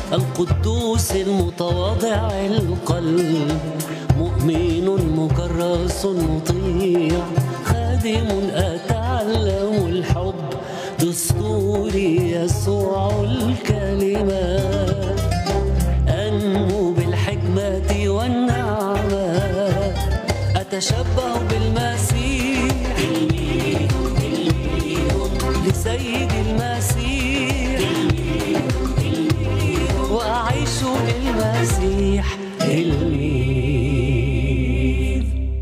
القدوس المتواضع القلب مؤمن مكرس مطيع خادم أتعلم الحب دستوري يسوع الكلمات أنمو بالحكمة والنعمة أتشبه بالمسيح لسيد المسيح وأعيش للمسيح تلميذ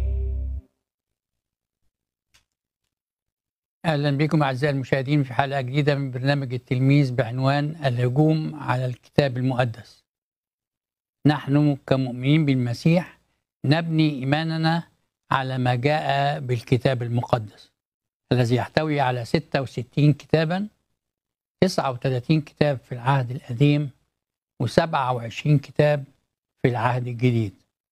اهلا بكم اعزائي المشاهدين في حلقه جديده من برنامج التلميذ بعنوان الهجوم على الكتاب المقدس. نحن كمؤمنين بالمسيح نبني ايماننا على ما جاء بالكتاب المقدس الذي يحتوي على 66 كتابا 39 كتاب في العهد القديم و27 كتاب في العهد الجديد.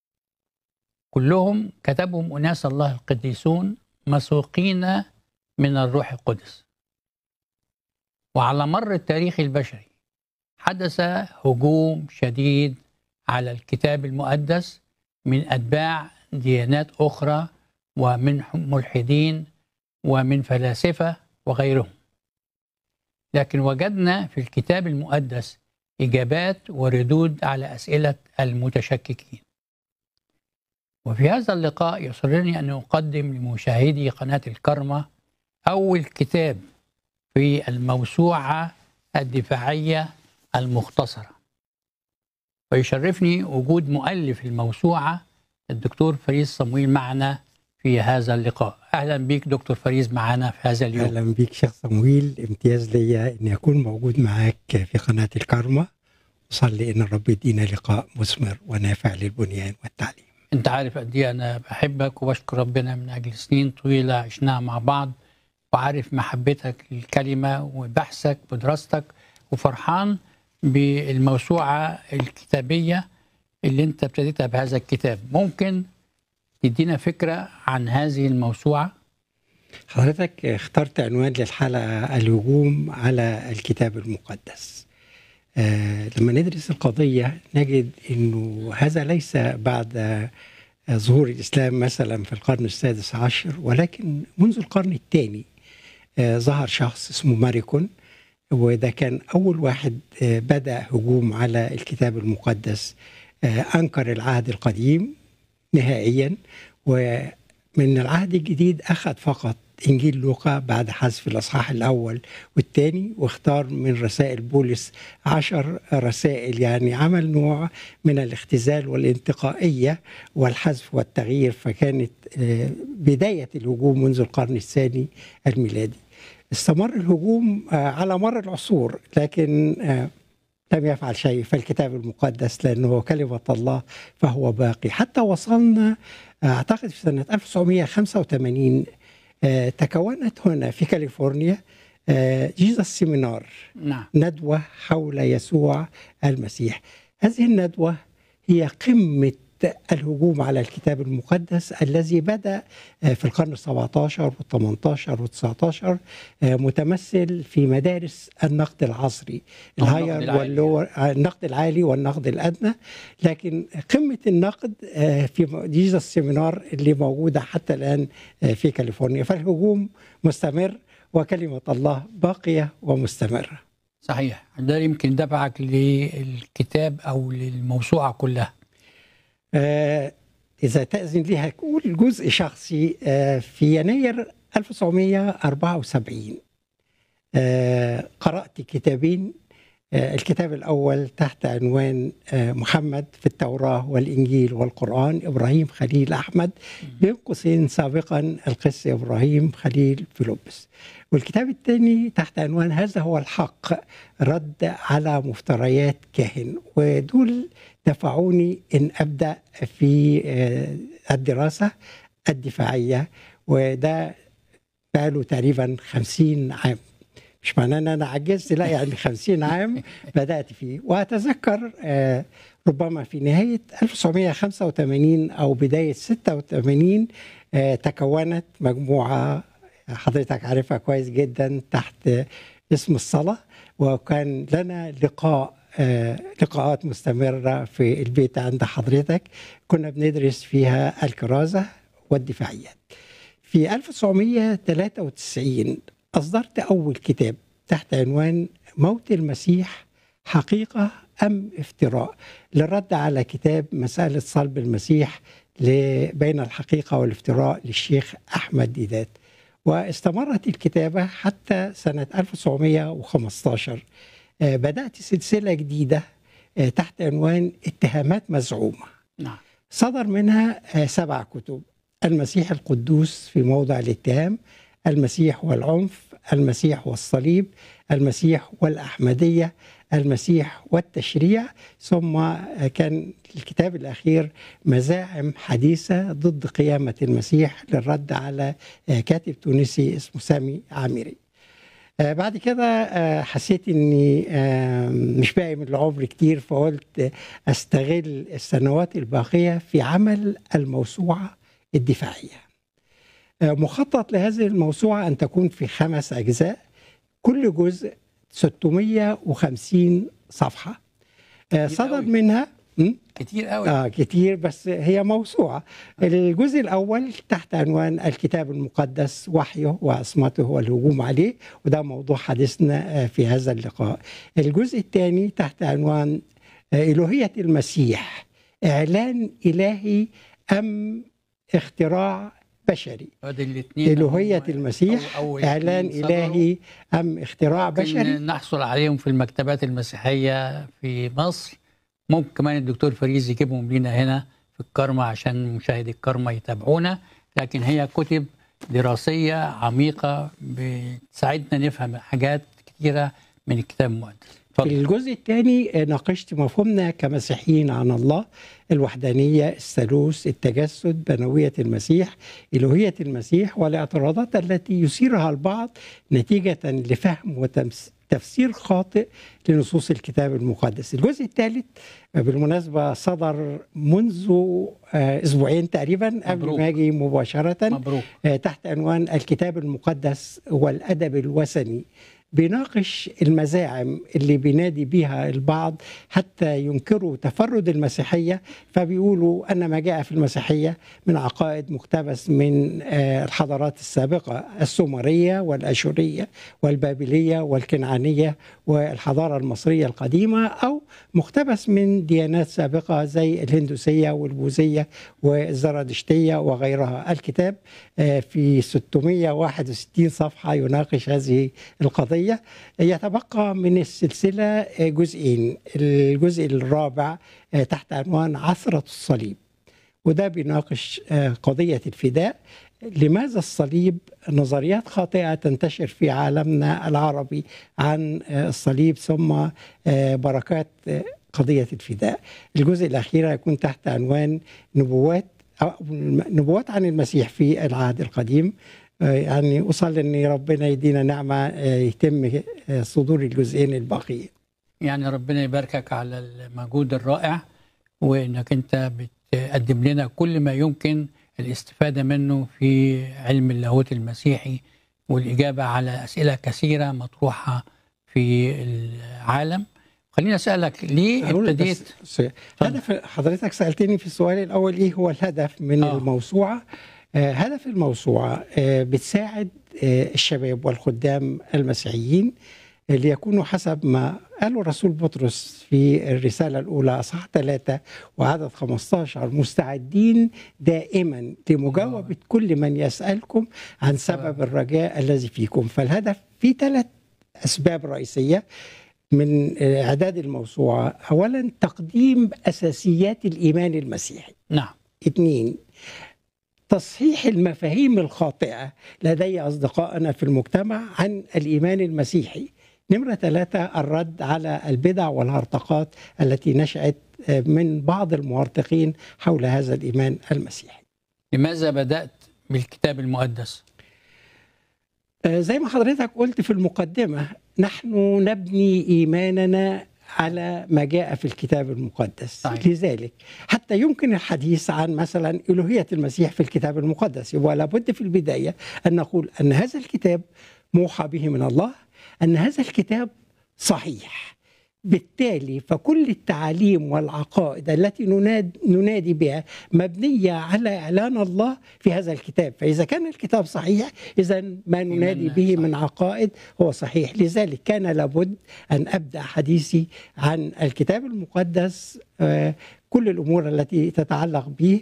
كلهم كتبهم اناس الله القديسون مسوقين من الروح القدس وعلى مر التاريخ البشري حدث هجوم شديد على الكتاب المقدس من اتباع ديانات اخرى ومن ملحدين ومن فلاسفه وغيرهم لكن وجدنا في الكتاب المقدس اجابات وردود على اسئله المتشككين وفي هذا اللقاء يسرني ان اقدم لمشاهدي قناه الكرمه أول كتاب في الموسوعة الدفاعية المختصرة ويشرفني وجود مؤلف الموسوعة الدكتور فريز صمويل معنا في هذا اللقاء أهلا بك دكتور فريز معنا في هذا اليوم اهلا بيك شيخ صمويل امتياز ليا اني اكون موجود معاك في قناه الكارما وصلي ان الرب يدينا لقاء مثمر ونافع للبنيان والتعليم أنت عارف قد إيه أنا بحبك وبشكر ربنا من أجل سنين طويلة عشناها مع بعض وعارف محبتك للكلمة وبحثك ودراستك وفرحان بالموسوعة الكتابية اللي انت ابتديتها بهذا الكتاب ممكن تدينا فكرة عن هذه الموسوعة حضرتك اخترت عنوان للحلقه الهجوم على الكتاب المقدس آه لما ندرس القضيه نجد انه هذا ليس بعد آه، ظهور الاسلام مثلا في القرن السادس عشر ولكن منذ القرن الثاني آه، ظهر شخص اسمه ماريكون وده كان أول واحد آه، بدأ هجوم على الكتاب المقدس آه، أنكر العهد القديم نهائيا ومن العهد الجديد أخذ فقط إنجيل لوقا بعد حذف الأصحاح الأول والثاني واختار من رسائل بولس عشر رسائل يعني عمل نوع من الاختزال والانتقائية والحذف والتغيير فكانت آه، بداية الهجوم منذ القرن الثاني الميلادي استمر الهجوم آه، على مر العصور لكن آه، لم يفعل شيء فالكتاب المقدس لأنه هو كلمة الله فهو باقي حتى وصلنا آه، أعتقد في سنة 1985 آه، تكونت هنا في كاليفورنيا جيزس سيمينار نعم ندوة حول يسوع المسيح هذه الندوة هي قمة الهجوم على الكتاب المقدس الذي بدأ في القرن السبعتاشر والثمانتاشر والتسعتاشر متمثل في مدارس النقد العصري أو النقد الهاير العالي. واللور النقد العالي والنقد الأدنى لكن قمة النقد في جيزس سيمينار اللي موجودة حتى الآن في كاليفورنيا فالهجوم مستمر وكلمة الله باقية ومستمرة صحيح ده يمكن دفعك للكتاب أو للموسوعة كلها آه، إذا تأذن لي هقول جزء شخصي آه، في يناير 1974 آه، قرأت كتابين آه، الكتاب الأول تحت عنوان آه، محمد في التوراة والإنجيل والقرآن إبراهيم خليل أحمد بين قوسين سابقا القس إبراهيم خليل فيلبس والكتاب الثاني تحت عنوان هذا هو الحق رد على مفتريات كاهن ودول دفعوني ان ابدا في آه، الدراسه الدفاعيه وده بقاله تقريبا خمسين عام مش معناه ان انا عجزت لا يعني خمسين عام بدات فيه واتذكر آه، ربما في نهايه 1985 او بدايه 86 آه، تكونت مجموعه حضرتك عارفها كويس جدا تحت اسم الصلاه وكان لنا لقاء آه، لقاءات مستمرة في البيت عند حضرتك كنا بندرس فيها الكرازة والدفاعيات في 1993 أصدرت أول كتاب تحت عنوان موت المسيح حقيقة أم افتراء للرد على كتاب مسألة صلب المسيح ل- بين الحقيقة والافتراء للشيخ أحمد ديدات واستمرت الكتابة حتى سنة 1915 آه، بدأت سلسلة جديدة آه، تحت عنوان اتهامات مزعومة نعم صدر منها آه، سبع كتب المسيح القدوس في موضع الاتهام المسيح والعنف المسيح والصليب المسيح والأحمدية المسيح والتشريع ثم آه، كان الكتاب الأخير مزاعم حديثة ضد قيامة المسيح للرد على آه، كاتب تونسي اسمه سامي عامري آه، بعد كده آه، حسيت اني آه، مش باقي من العمر كتير فقلت آه، استغل السنوات الباقيه في عمل الموسوعه الدفاعيه. آه، مخطط لهذه الموسوعه ان تكون في خمس اجزاء كل جزء 650 صفحه. آه، كتير صدر أوي. منها م? كتير قوي آه كتير بس هي موسوعة الجزء الأول تحت عنوان الكتاب المقدس وحيه وعصمته والهجوم عليه وده موضوع حديثنا آه، في هذا اللقاء الجزء الثاني تحت عنوان آه، إلهية المسيح إعلان إلهي أم اختراع بشري ادي الاثنين إلهية المسيح إعلان إلهي أم اختراع بشري ممكن نحصل عليهم في المكتبات المسيحية في مصر ممكن كمان الدكتور فريز يجيبهم لينا هنا في الكرمة عشان مشاهدي الكرمة يتابعونا لكن هي كتب دراسية عميقة بتساعدنا نفهم حاجات كتيرة من الكتاب المقدس في اتفضل الجزء الثاني ناقشت مفهومنا كمسيحيين عن الله الوحدانية الثالوث التجسد بنوية المسيح إلوهية المسيح والاعتراضات التي يثيرها البعض نتيجة لفهم وتفسير خاطئ لنصوص الكتاب المقدس الجزء الثالث بالمناسبة صدر منذ آه، أسبوعين تقريبا قبل مبروك. ما أجي مباشرة مبروك آه، تحت عنوان الكتاب المقدس والأدب الوثني بيناقش المزاعم اللي بينادي بيها البعض حتى ينكروا تفرد المسيحية فبيقولوا أن ما جاء في المسيحية من عقائد مقتبس من آه، الحضارات السابقة السومرية والأشورية والبابلية والكنعانية والحضارة المصرية القديمة أو مقتبس من ديانات سابقة زي الهندوسية والبوذية والزرادشتية وغيرها الكتاب آه، في 661 صفحة يناقش هذه القضية يتبقى من السلسلة آه، جزئين الجزء الرابع آه، تحت عنوان عثرة الصليب وده بيناقش آه، قضية الفداء لماذا الصليب نظريات خاطئة تنتشر في عالمنا العربي عن آه، الصليب ثم آه، بركات آه، قضية الفداء الجزء الأخير يكون تحت عنوان نبوات أو نبوات عن المسيح في العهد القديم آه، يعني أصلي أن ربنا يدينا نعمة آه، يتم آه، صدور الجزئين الباقيين يعني ربنا يباركك على المجهود الرائع وانك انت بتقدم لنا كل ما يمكن الاستفاده منه في علم اللاهوت المسيحي والاجابه على اسئله كثيره مطروحه في العالم خليني اسالك ليه أقول ابتديت بس- بس هدف حضرتك سألتني في السؤال الأول إيه هو الهدف من آه. آه. الموسوعة آه هدف الموسوعة آه بتساعد آه الشباب والخدام المسيحيين ليكونوا حسب ما قاله الرسول بطرس في الرسالة الأولى أصحاح ثلاثة وعدد 15 مستعدين دائما لمجاوبة كل من يسألكم عن سبب الرجاء الذي فيكم فالهدف في ثلاث أسباب رئيسية من إعداد الموسوعة أولا تقديم أساسيات الإيمان المسيحي نعم اثنين تصحيح المفاهيم الخاطئة لدي أصدقائنا في المجتمع عن الإيمان المسيحي نمرة ثلاثة الرد على البدع والهرطقات التي نشأت من بعض المهرطقين حول هذا الإيمان المسيحي لماذا بدات بالكتاب المقدس آه، زي ما حضرتك قلت في المقدمة نحن نبني إيماننا على ما جاء في الكتاب المقدس صحيح. لذلك حتى يمكن الحديث عن مثلا إلوهية المسيح في الكتاب المقدس يبقى لابد في البداية أن نقول أن هذا الكتاب موحى به من الله أن هذا الكتاب صحيح بالتالي فكل التعاليم والعقائد التي نناد ننادي بها مبنيه على اعلان الله في هذا الكتاب، فاذا كان الكتاب صحيح اذا ما ننادي إيماننا به صحيح. من عقائد هو صحيح، لذلك كان لابد ان ابدا حديثي عن الكتاب المقدس آه، كل الامور التي تتعلق به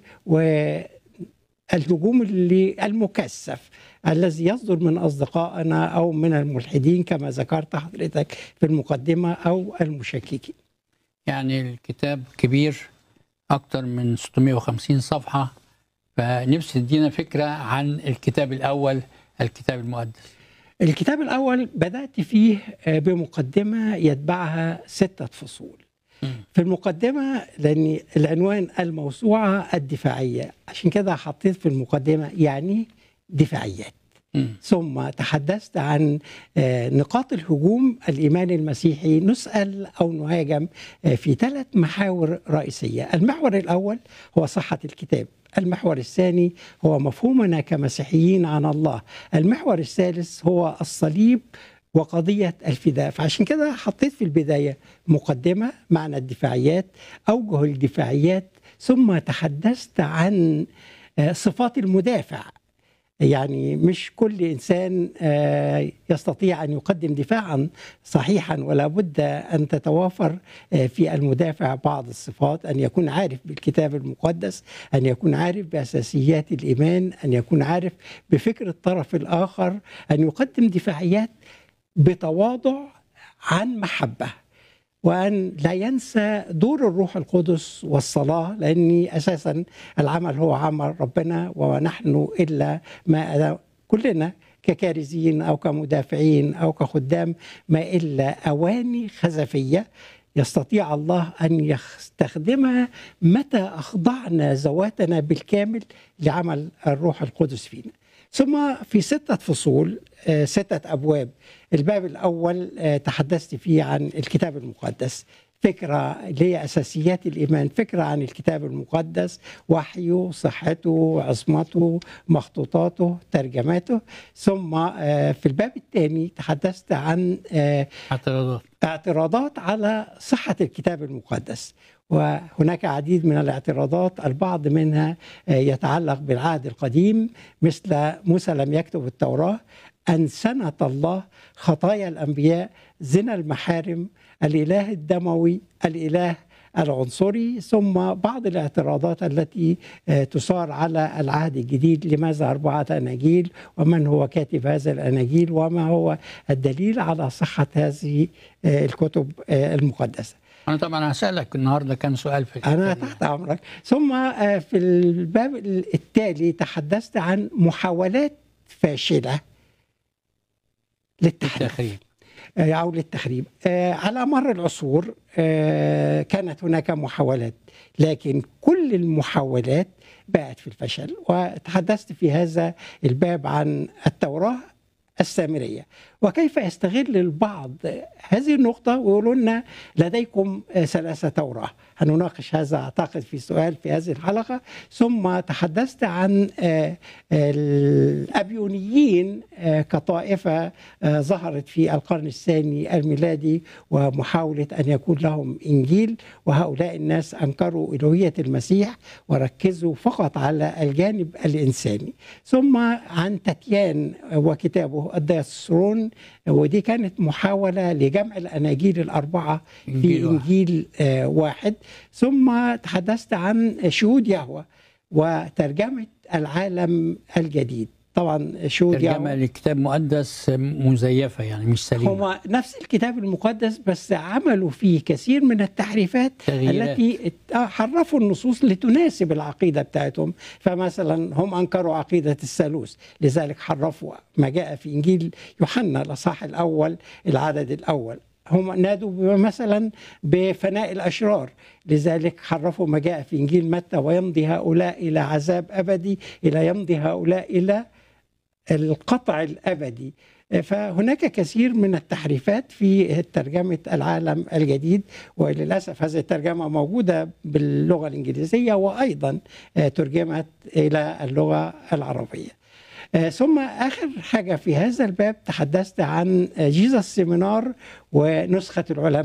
والهجوم اللي المكثف الذي يصدر من اصدقائنا او من الملحدين كما ذكرت حضرتك في المقدمه او المشككين. يعني الكتاب كبير أكتر من 650 صفحة فنفسي تدينا فكرة عن الكتاب الأول الكتاب المقدس الكتاب الأول بدأت فيه آه، بمقدمة يتبعها ستة فصول مم. في المقدمة لأن العنوان الموسوعة الدفاعية عشان كده حطيت في المقدمة يعني دفاعيات مم. ثم تحدثت عن آه، نقاط الهجوم الإيمان المسيحي نسأل أو نهاجم آه، في ثلاث محاور رئيسية المحور الأول هو صحة الكتاب المحور الثاني هو مفهومنا كمسيحيين عن الله المحور الثالث هو الصليب وقضية الفداء فعشان كده حطيت في البداية مقدمة معنى الدفاعيات أوجه الدفاعيات ثم تحدثت عن آه، صفات المدافع يعني مش كل انسان آه، يستطيع ان يقدم دفاعا صحيحا ولا بد ان تتوافر آه، في المدافع بعض الصفات ان يكون عارف بالكتاب المقدس ان يكون عارف باساسيات الايمان ان يكون عارف بفكر الطرف الاخر ان يقدم دفاعيات بتواضع عن محبه وأن لا ينسى دور الروح القدس والصلاة لأن أساسا العمل هو عمل ربنا ونحن إلا ما كلنا ككارزين أو كمدافعين أو كخدام ما إلا أواني خزفية يستطيع الله أن يستخدمها متى أخضعنا ذواتنا بالكامل لعمل الروح القدس فينا ثم في ستة فصول آه، ستة أبواب الباب الأول آه، تحدثت فيه عن الكتاب المقدس فكرة اللي هي أساسيات الإيمان فكرة عن الكتاب المقدس وحيه صحته عصمته مخطوطاته ترجماته ثم آه، في الباب الثاني تحدثت عن آه، اعتراضات اعتراضات على صحة الكتاب المقدس وهناك عديد من الاعتراضات البعض منها آه، يتعلق بالعهد القديم مثل موسى لم يكتب التوراة أنسنة الله خطايا الأنبياء زنا المحارم الإله الدموي الإله العنصري ثم بعض الاعتراضات التي آه، تثار على العهد الجديد لماذا أربعة أناجيل ومن هو كاتب هذا الأناجيل وما هو الدليل على صحة هذه آه، الكتب آه، المقدسة أنا طبعا هسألك النهاردة كم سؤال في أنا الكتاب. تحت أمرك ثم آه، في الباب التالي تحدثت عن محاولات فاشلة للتحريف التخريب آه، أو للتخريب آه، على مر العصور آه، كانت هناك محاولات لكن كل المحاولات باءت في الفشل وتحدثت في هذا الباب عن التوراة السامرية وكيف يستغل البعض هذه النقطة ويقولوا لنا لديكم آه، ثلاثة توراة هنناقش هذا أعتقد في سؤال في هذه الحلقة ثم تحدثت عن آه، الأبيونيين آه، كطائفة آه، ظهرت في القرن الثاني الميلادي ومحاولة أن يكون لهم إنجيل وهؤلاء الناس أنكروا ألوهية المسيح وركزوا فقط على الجانب الإنساني ثم عن تتيان وكتابه الدياسرون ودي كانت محاولة لجمع الأناجيل الأربعة في إنجيل واحد. إنجيل آه، واحد ثم تحدثت عن شهود يهوه وترجمة العالم الجديد طبعا شهود ترجمة يهوه لكتاب مقدس مزيفة يعني مش سليمة هو نفس الكتاب المقدس بس عملوا فيه كثير من التحريفات تغييرات. التي ات- آه، حرفوا النصوص لتناسب العقيدة بتاعتهم فمثلا هم أنكروا عقيدة الثالوث لذلك حرفوا ما جاء في إنجيل يوحنا الأصحاح الأول العدد الأول هم نادوا مثلا بفناء الأشرار لذلك حرفوا ما جاء في إنجيل متى ويمضي هؤلاء إلى عذاب أبدي إلى يمضي هؤلاء إلى القطع الابدي فهناك كثير من التحريفات في ترجمه العالم الجديد وللاسف هذه الترجمه موجوده باللغه الانجليزيه وايضا آه، ترجمت الى اللغه العربيه. آه، ثم اخر حاجه في هذا الباب تحدثت عن جيزس سيمينار ونسخه العلماء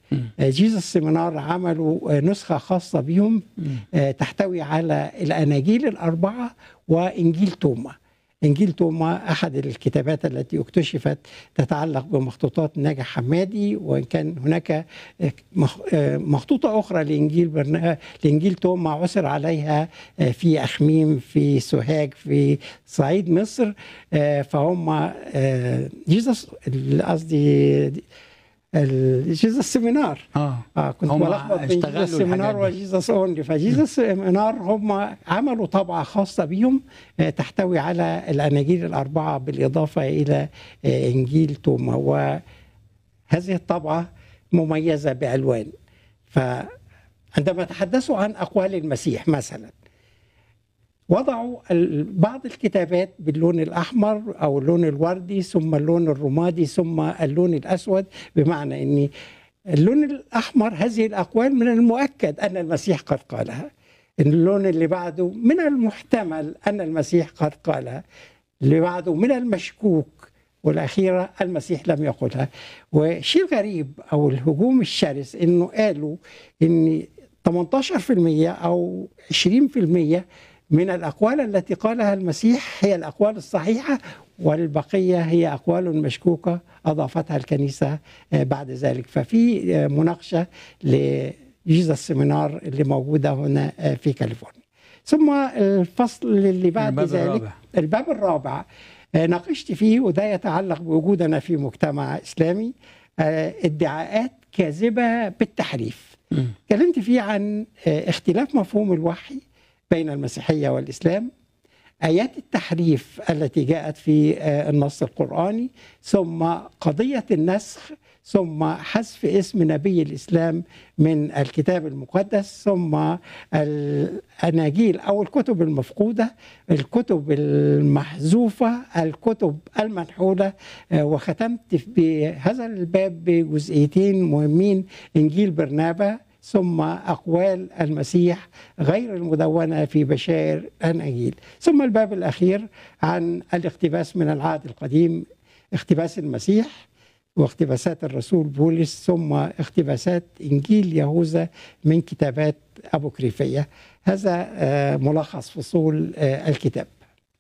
مم. جيزس سيمينار عملوا آه، نسخة خاصة بيهم مم. آه، تحتوي على الأناجيل الأربعة وإنجيل توما إنجيل توما أحد الكتابات التي اكتشفت تتعلق بمخطوطات ناجح حمادي وإن كان هناك آه، مخ- آه، مخطوطة أخرى لإنجيل برنا... لإنجيل توما عثر عليها آه، في أخميم في سوهاج في صعيد مصر آه، فهم آه، جيزس قصدي ال- جيزس سيمينار اه اه كنت هم بلخبط بين اشتغلوا جيزس سيمينار الحاجات دي. وجيزس اونلي فجيزس سيمينار هم عملوا طبعه خاصه بيهم آه، تحتوي على الاناجيل الاربعه بالاضافه الى آه، انجيل توما وهذه الطبعه مميزه بالوان فعندما تحدثوا عن اقوال المسيح مثلا وضعوا ال- بعض الكتابات باللون الاحمر او اللون الوردي ثم اللون الرمادي ثم اللون الاسود بمعنى ان اللون الاحمر هذه الاقوال من المؤكد ان المسيح قد قالها اللون اللي بعده من المحتمل ان المسيح قد قالها اللي بعده من المشكوك والاخيره المسيح لم يقلها وشيء غريب او الهجوم الشرس انه قالوا ان 18% او 20% من الاقوال التي قالها المسيح هي الاقوال الصحيحه والبقيه هي اقوال مشكوكه اضافتها الكنيسه آه، بعد ذلك ففي آه، مناقشه لجيزس سيمينار اللي موجوده هنا آه، في كاليفورنيا ثم الفصل اللي بعد الباب ذلك الرابع. الباب الرابع آه، ناقشت فيه وده يتعلق بوجودنا في مجتمع اسلامي آه، ادعاءات كاذبه بالتحريف مم. اتكلمت فيه عن آه، اختلاف مفهوم الوحي بين المسيحيه والاسلام ايات التحريف التي جاءت في آه، النص القراني ثم قضيه النسخ ثم حذف اسم نبي الاسلام من الكتاب المقدس ثم الاناجيل او الكتب المفقوده الكتب المحذوفه الكتب المنحوله آه، وختمت بهذا الباب بجزئيتين مهمين انجيل برنابا ثم اقوال المسيح غير المدونه في بشائر الاناجيل ثم الباب الاخير عن الاقتباس من العهد القديم اقتباس المسيح واقتباسات الرسول بولس ثم اقتباسات انجيل يهوذا من كتابات ابوكريفيه هذا آه، ملخص فصول آه، الكتاب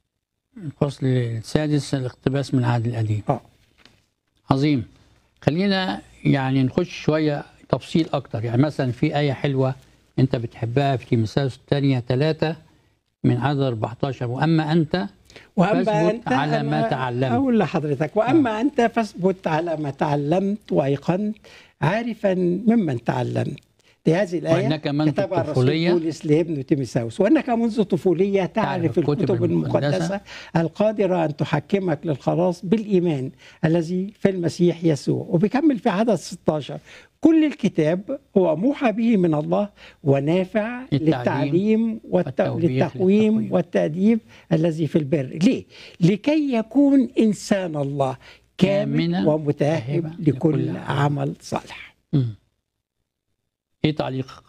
الفصل السادس الاقتباس من العهد القديم اه عظيم خلينا يعني نخش شوية تفصيل أكتر يعني مثلا في آية حلوة أنت بتحبها في تيموثاوس الثانية ثلاثة من عدد 14 وأما أنت فاثبت على ما أنا تعلمت. اقول لحضرتك واما انت فاثبت على ما تعلمت وايقنت عارفا ممن تعلمت لهذه الآية وإنك منذ كتبها الرسول الطفولية بولس لابن تيموثاوس وأنك منذ طفولية تعرف تعرف الكتب الكتب المقدسة المقدسة القادرة أن تحكمك للخلاص بالإيمان الذي في المسيح يسوع وبيكمل في عدد 16 كل الكتاب هو موحى به من الله ونافع للتعليم للتعليم والت... والتوبيخ للتقويم للتقويم. والتأديب الذي في البر ليه؟ لكي يكون إنسان الله كامل كاملا ومتاهب متاهبا لكل لكل عمل صالح مم. إيه تعليقك؟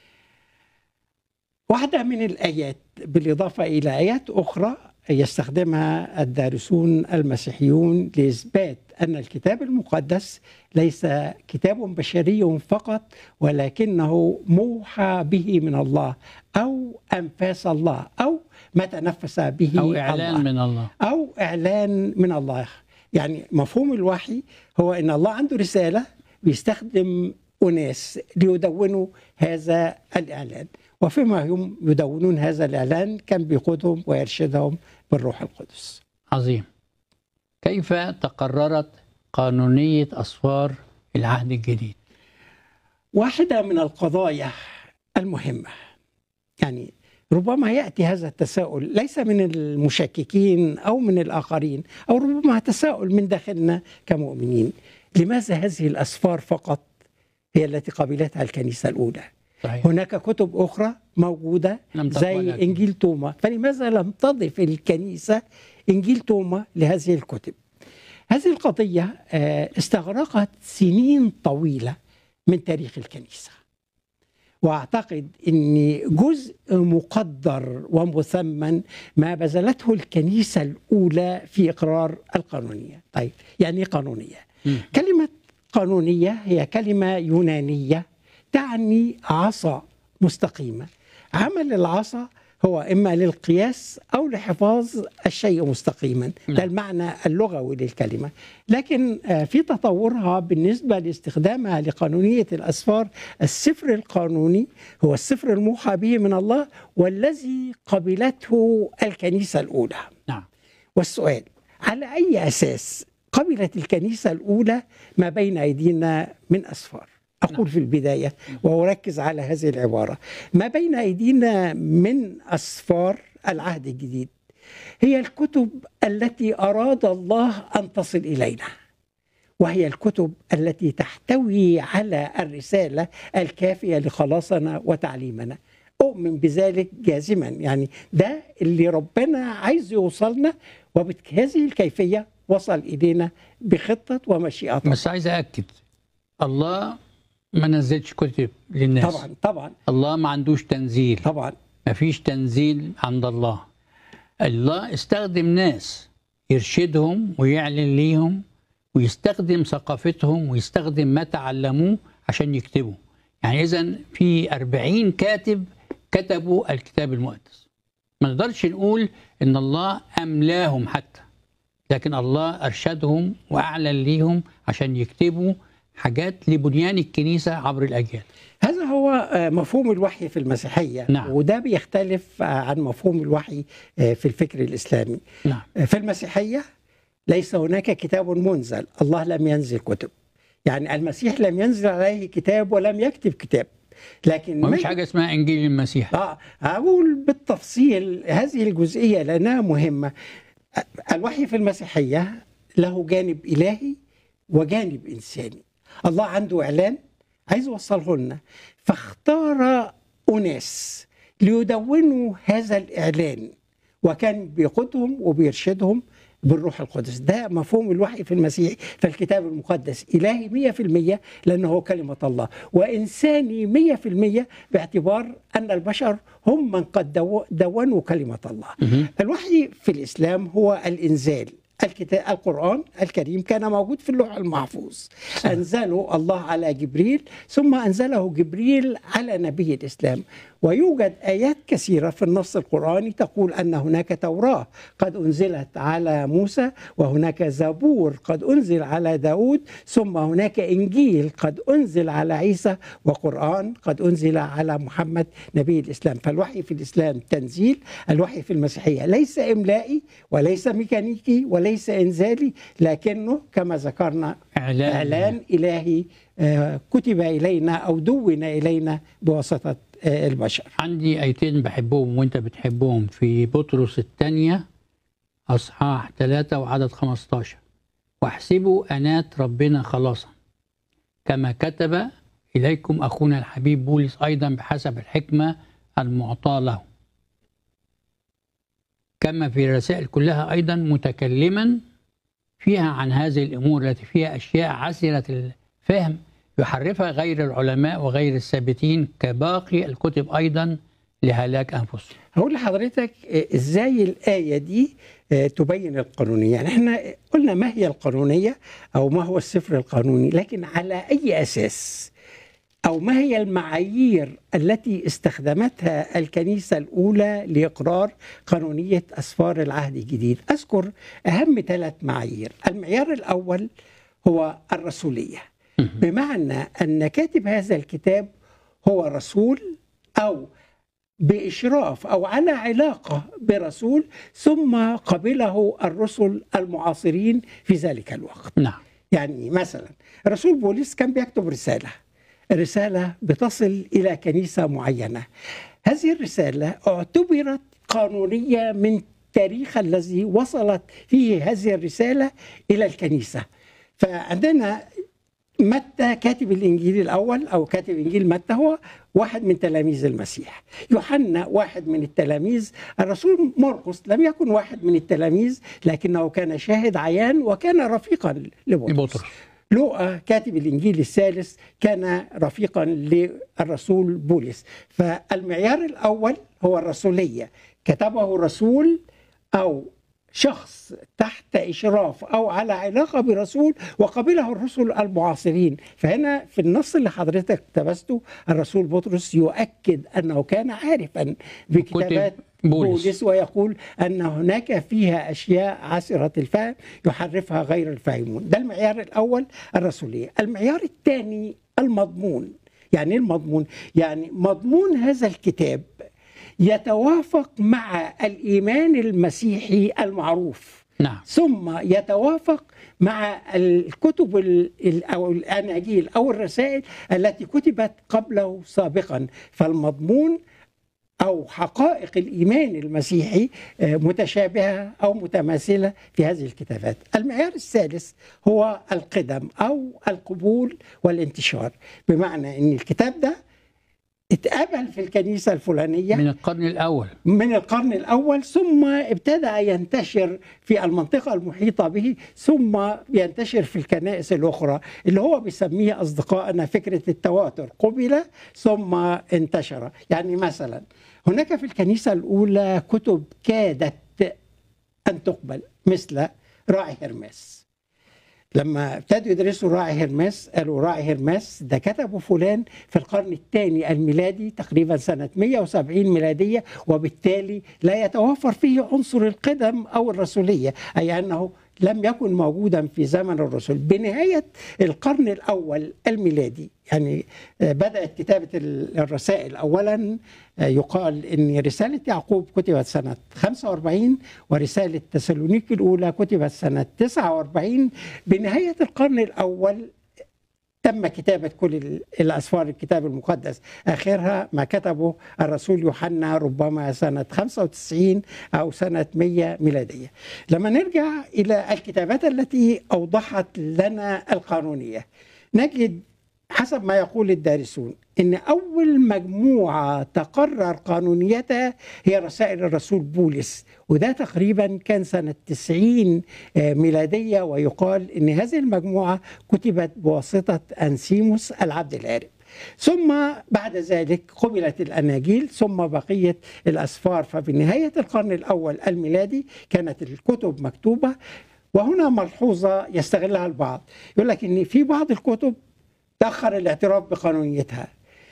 واحدة من الآيات بالإضافة إلى آيات أخرى يستخدمها الدارسون المسيحيون لإثبات أن الكتاب المقدس ليس كتاب بشري فقط ولكنه موحى به من الله أو أنفاس الله أو ما تنفس به أو إعلان الله من الله أو إعلان من الله يعني مفهوم الوحي هو أن الله عنده رسالة بيستخدم أناس ليدونوا هذا الإعلان وفيما هم يدونون هذا الإعلان كان بيقودهم ويرشدهم بالروح القدس عظيم كيف تقررت قانونية أسفار العهد الجديد؟ واحدة من القضايا المهمة يعني ربما يأتي هذا التساؤل ليس من المشككين أو من الآخرين أو ربما تساؤل من داخلنا كمؤمنين لماذا هذه الأسفار فقط هي التي قبلتها الكنيسة الأولى صحيح هناك كتب أخرى موجودة لم تقبل زي لكن. إنجيل توما فلماذا لم تضف الكنيسة إنجيل توما لهذه الكتب هذه القضية آه، استغرقت سنين طويلة من تاريخ الكنيسة واعتقد ان جزء مقدر ومثمن ما بذلته الكنيسه الاولى في اقرار القانونيه. طيب يعني ايه قانونيه؟ مم. كلمه قانونية هي كلمة يونانية تعني عصا مستقيمة عمل العصا هو إما للقياس أو لحفاظ الشيء مستقيما ده نعم. المعنى اللغوي للكلمة لكن آه، في تطورها بالنسبة لاستخدامها لقانونية الأسفار السفر القانوني هو السفر الموحى به من الله والذي قبلته الكنيسة الأولى نعم والسؤال على أي أساس قبلت الكنيسة الأولى ما بين أيدينا من أسفار أقول في البداية وأركز على هذه العبارة ما بين أيدينا من أسفار العهد الجديد هي الكتب التي أراد الله أن تصل إلينا وهي الكتب التي تحتوي على الرسالة الكافية لخلاصنا وتعليمنا أؤمن بذلك جازما يعني ده اللي ربنا عايز يوصلنا وبهذه الكيفية وصل إلينا بخطة ومشيئة الله. بس عايز أأكد الله ما نزلش كتب للناس طبعا طبعا الله ما عندوش تنزيل طبعا ما فيش تنزيل عند الله الله استخدم ناس يرشدهم ويعلن ليهم ويستخدم ثقافتهم ويستخدم ما تعلموه عشان يكتبوا يعني إذا في أربعين كاتب كتبوا الكتاب المقدس ما نقدرش نقول إن الله أملاهم حتى لكن الله أرشدهم وأعلن ليهم عشان يكتبوا حاجات لبنيان الكنيسة عبر الأجيال هذا هو آه، مفهوم الوحي في المسيحية نعم. وده بيختلف آه، عن مفهوم الوحي آه، في الفكر الإسلامي نعم آه، في المسيحية ليس هناك كتاب منزل الله لم ينزل كتب يعني المسيح لم ينزل عليه كتاب ولم يكتب كتاب لكن ما فيش ما- حاجة اسمها إنجيل المسيح اه اقول بالتفصيل هذه الجزئيه لانها مهمه الوحي في المسيحيه له جانب الهي وجانب انساني الله عنده اعلان عايز يوصله لنا فاختار اناس ليدونوا هذا الاعلان وكان بيقودهم وبيرشدهم بالروح القدس ده مفهوم الوحي في المسيح فالكتاب المقدس إلهي 100% لأنه هو كلمة الله وإنساني 100% باعتبار أن البشر هم من قد دو- دونوا كلمة الله مهم. الوحي في الإسلام هو الإنزال الكتاب القرآن الكريم كان موجود في اللوح المحفوظ أنزله الله على جبريل ثم أنزله جبريل على نبي الإسلام ويوجد آيات كثيرة في النص القرآني تقول أن هناك توراة قد أنزلت على موسى وهناك زبور قد أنزل على داود ثم هناك إنجيل قد أنزل على عيسى وقرآن قد أنزل على محمد نبي الإسلام فالوحي في الإسلام تنزيل الوحي في المسيحية ليس إملائي وليس ميكانيكي وليس إنزالي لكنه كما ذكرنا إعلان إعلان إلهي آه، كتب إلينا أو دون إلينا بواسطة آه، البشر عندي آيتين بحبهم وأنت بتحبهم في بطرس الثانية أصحاح 3 وعدد 15 واحسبوا أنات ربنا خلاصا كما كتب إليكم أخونا الحبيب بولس أيضا بحسب الحكمة المعطاة له كما في الرسائل كلها أيضا متكلما فيها عن هذه الأمور التي فيها أشياء عسرة الفهم يحرفها غير العلماء وغير الثابتين كباقي الكتب أيضا لهلاك أنفسهم هقول لحضرتك آه، ازاي الآية دي آه، تبين القانونية يعني احنا قلنا ما هي القانونية أو ما هو السفر القانوني لكن على أي أساس أو ما هي المعايير التي استخدمتها الكنيسة الأولى لإقرار قانونية أسفار العهد الجديد أذكر أهم ثلاث معايير المعيار الأول هو الرسولية بمعنى أن كاتب هذا الكتاب هو رسول أو بإشراف أو على علاقة برسول ثم قبله الرسل المعاصرين في ذلك الوقت نعم يعني مثلا رسول بولس كان بيكتب رسالة الرسالة بتصل إلى كنيسة معينة هذه الرسالة اعتبرت قانونية من التاريخ الذي وصلت فيه هذه الرسالة إلى الكنيسة فعندنا متى كاتب الانجيل الاول او كاتب انجيل متى هو واحد من تلاميذ المسيح يوحنا واحد من التلاميذ الرسول مرقس لم يكن واحد من التلاميذ لكنه كان شاهد عيان وكان رفيقا لبطرس بطرس لوقا كاتب الانجيل الثالث كان رفيقا للرسول بولس فالمعيار الاول هو الرسوليه كتبه رسول او شخص تحت إشراف أو على علاقة برسول وقبله الرسل المعاصرين فهنا في النص اللي حضرتك اقتبسته الرسول بطرس يؤكد أنه كان عارفا بكتابات بولس. بولس ويقول أن هناك فيها أشياء عسرة الفهم يحرفها غير الفاهمون ده المعيار الأول الرسولية المعيار الثاني المضمون يعني إيه المضمون يعني مضمون هذا الكتاب يتوافق مع الإيمان المسيحي المعروف نعم ثم يتوافق مع الكتب ال- ال- او الاناجيل او الرسائل التي كتبت قبله سابقا فالمضمون او حقائق الايمان المسيحي آه، متشابهه او متماثله في هذه الكتابات. المعيار الثالث هو القدم او القبول والانتشار بمعنى ان الكتاب ده اتقبل في الكنيسه الفلانيه من القرن الأول من القرن الأول ثم ابتدأ ينتشر في المنطقة المحيطة به ثم ينتشر في الكنائس الأخرى اللي هو بيسميه أصدقائنا فكرة التواتر قبل ثم انتشر يعني مثلا هناك في الكنيسة الأولى كتب كادت أن تقبل مثل راعي هرمس لما ابتدوا يدرسوا راعي هرمس قالوا راعي هرمس ده كتبه فلان في القرن الثاني الميلادي تقريبا سنة 170 ميلادية وبالتالي لا يتوفر فيه عنصر القدم أو الرسولية أي أنه لم يكن موجودا في زمن الرسل بنهاية القرن الأول الميلادي يعني آه، بدأت كتابة ال- الرسائل أولا آه، يقال أن رسالة يعقوب كتبت سنة 45 ورسالة تسالونيك الأولى كتبت سنة 49 بنهاية القرن الأول تم كتابة كل ال- الأسفار الكتاب المقدس آخرها ما كتبه الرسول يوحنا ربما سنة 95 أو سنة 100 ميلادية لما نرجع إلى الكتابات التي أوضحت لنا القانونية نجد حسب ما يقول الدارسون ان اول مجموعه تقرر قانونيتها هي رسائل الرسول بولس وده تقريبا كان سنه 90 آه، ميلاديه ويقال ان هذه المجموعه كتبت بواسطه انسيموس العبد العارف ثم بعد ذلك قبلت الاناجيل ثم بقيه الاسفار فبنهايه القرن الاول الميلادي كانت الكتب مكتوبه وهنا ملحوظه يستغلها البعض يقول لك ان في بعض الكتب تأخر الاعتراف بقانونيتها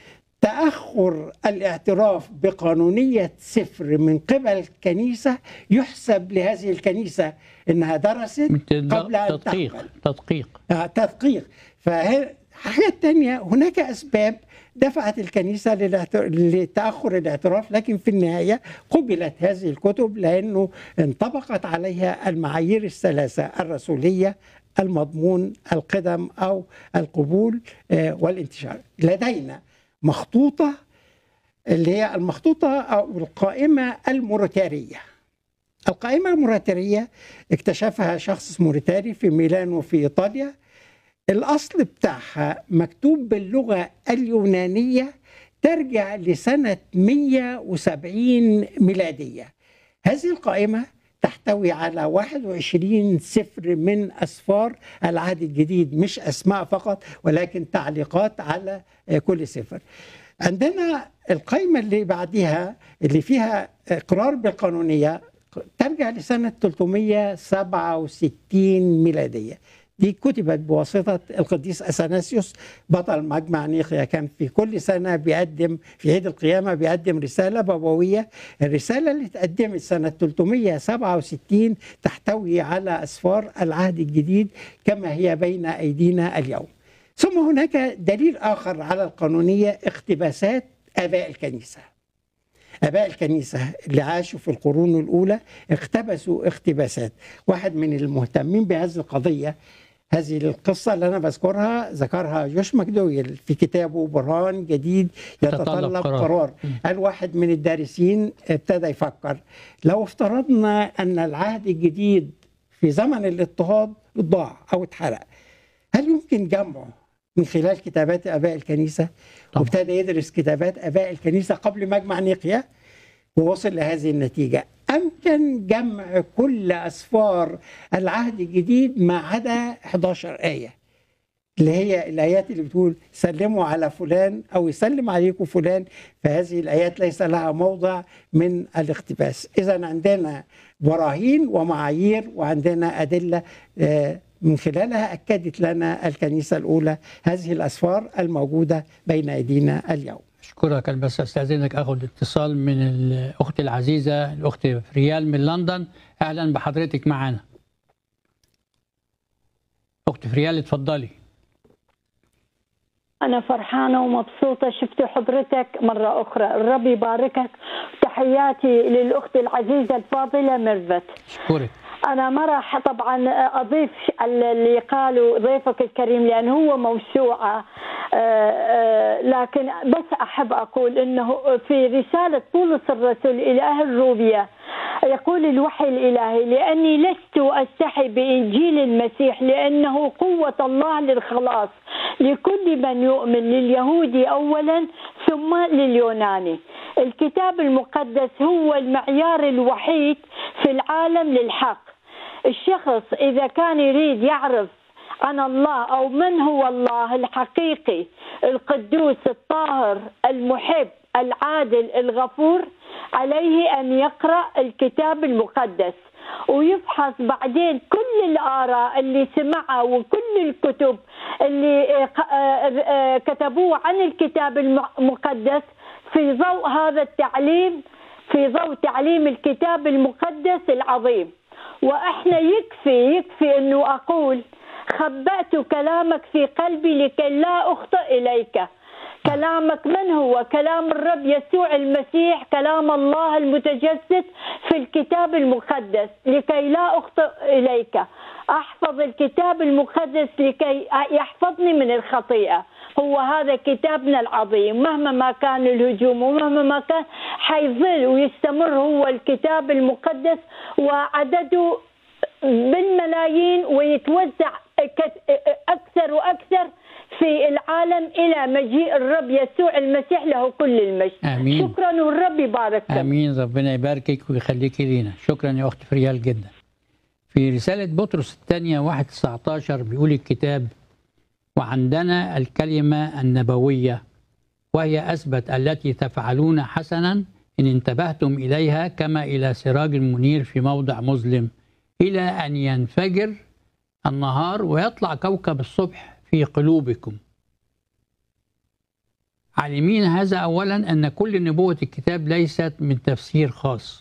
تأخر الاعتراف بقانونية سفر من قبل الكنيسة يحسب لهذه الكنيسة إنها درست قبل أن تدقيق تقبل تدقيق آه، تدقيق فحاجة تانية هناك أسباب دفعت الكنيسة للاعت- لتأخر الاعتراف لكن في النهاية قبلت هذه الكتب لأنه انطبقت عليها المعايير الثلاثة الرسولية المضمون القدم أو القبول آه، والانتشار لدينا مخطوطة اللي هي المخطوطة أو القائمة الموريتارية القائمة الموريتارية اكتشفها شخص موريتاري في ميلانو في إيطاليا الأصل بتاعها مكتوب باللغة اليونانية ترجع لسنة 170 ميلادية هذه القائمة تحتوي على 21 سفر من أسفار العهد الجديد مش أسماء فقط ولكن تعليقات على آه، كل سفر عندنا القائمة اللي بعدها اللي فيها إقرار بالقانونية ترجع لسنة 367 ميلادية دي كتبت بواسطة القديس أثناسيوس بطل مجمع نيقيا كان في كل سنة بيقدم في عيد القيامة بيقدم رسالة بابوية الرسالة اللي اتقدمت سنة 367 تحتوي على أسفار العهد الجديد كما هي بين أيدينا اليوم ثم هناك دليل آخر على القانونية اقتباسات آباء الكنيسة آباء الكنيسة اللي عاشوا في القرون الأولى اقتبسوا اقتباسات واحد من المهتمين بهذه القضية هذه القصة اللي أنا بذكرها ذكرها جوش ماكدويل في كتابه برهان جديد يتطلب يتطلب قرار. قرار قال واحد من الدارسين ابتدى يفكر لو افترضنا أن العهد الجديد في زمن الاضطهاد ضاع أو اتحرق هل يمكن جمعه من خلال كتابات اباء الكنيسه طبعا. وابتدى يدرس كتابات اباء الكنيسه قبل مجمع نيقيا ووصل لهذه النتيجه امكن جمع كل اسفار العهد الجديد ما عدا 11 ايه اللي هي الآيات اللي بتقول سلموا على فلان أو يسلم عليكم فلان فهذه الآيات ليس لها موضع من الاقتباس إذا عندنا براهين ومعايير وعندنا أدلة آه، من خلالها أكدت لنا الكنيسة الأولى هذه الأسفار الموجودة بين أيدينا اليوم اشكرك أنا بس استاذنك اخد اتصال من الاخت العزيزه الاخت فريال من لندن اهلا بحضرتك معانا اخت فريال اتفضلي أنا فرحانة ومبسوطة شفت حضرتك مرة أخرى الرب يباركك تحياتي للأخت العزيزة الفاضلة ميرفت اشكرك أنا ما راح طبعا أضيف اللي قالوا ضيفك الكريم لأن هو موسوعة آه، آه، لكن بس أحب أقول أنه في رسالة بولس الرسول إلى أهل روبيا يقول الوحي الإلهي لأني لست أستحي بإنجيل المسيح لأنه قوة الله للخلاص لكل من يؤمن لليهودي أولا ثم لليوناني الكتاب المقدس هو المعيار الوحيد في العالم للحق الشخص إذا كان يريد يعرف عن الله أو من هو الله الحقيقي القدوس الطاهر المحب العادل الغفور عليه أن يقرأ الكتاب المقدس ويفحص بعدين كل الآراء اللي سمعها وكل الكتب اللي آه، آه، آه، كتبوه عن الكتاب المقدس في ضوء هذا التعليم في ضوء تعليم الكتاب المقدس العظيم واحنا يكفي يكفي انه اقول خبأت كلامك في قلبي لكي لا اخطئ اليك كلامك من هو كلام الرب يسوع المسيح كلام الله المتجسد في الكتاب المقدس لكي لا اخطئ اليك احفظ الكتاب المقدس لكي يحفظني من الخطيئه هو هذا كتابنا العظيم مهما ما كان الهجوم ومهما ما كان حيظل ويستمر هو الكتاب المقدس وعدده بالملايين ويتوزع كت- اكثر واكثر في العالم الى مجيء الرب يسوع المسيح له كل المجد آمين. شكرا والرب يبارككم امين ربنا يباركك ويخليكي لينا شكرا يا اخت فريال جدا في رساله بطرس الثانيه 1 19 بيقول الكتاب وعندنا الكلمه النبويه وهي اثبت التي تفعلون حسنا ان انتبهتم اليها كما الى سراج منير في موضع مظلم الى ان ينفجر النهار ويطلع كوكب الصبح في قلوبكم عالمين هذا اولا ان كل نبوه الكتاب ليست من تفسير خاص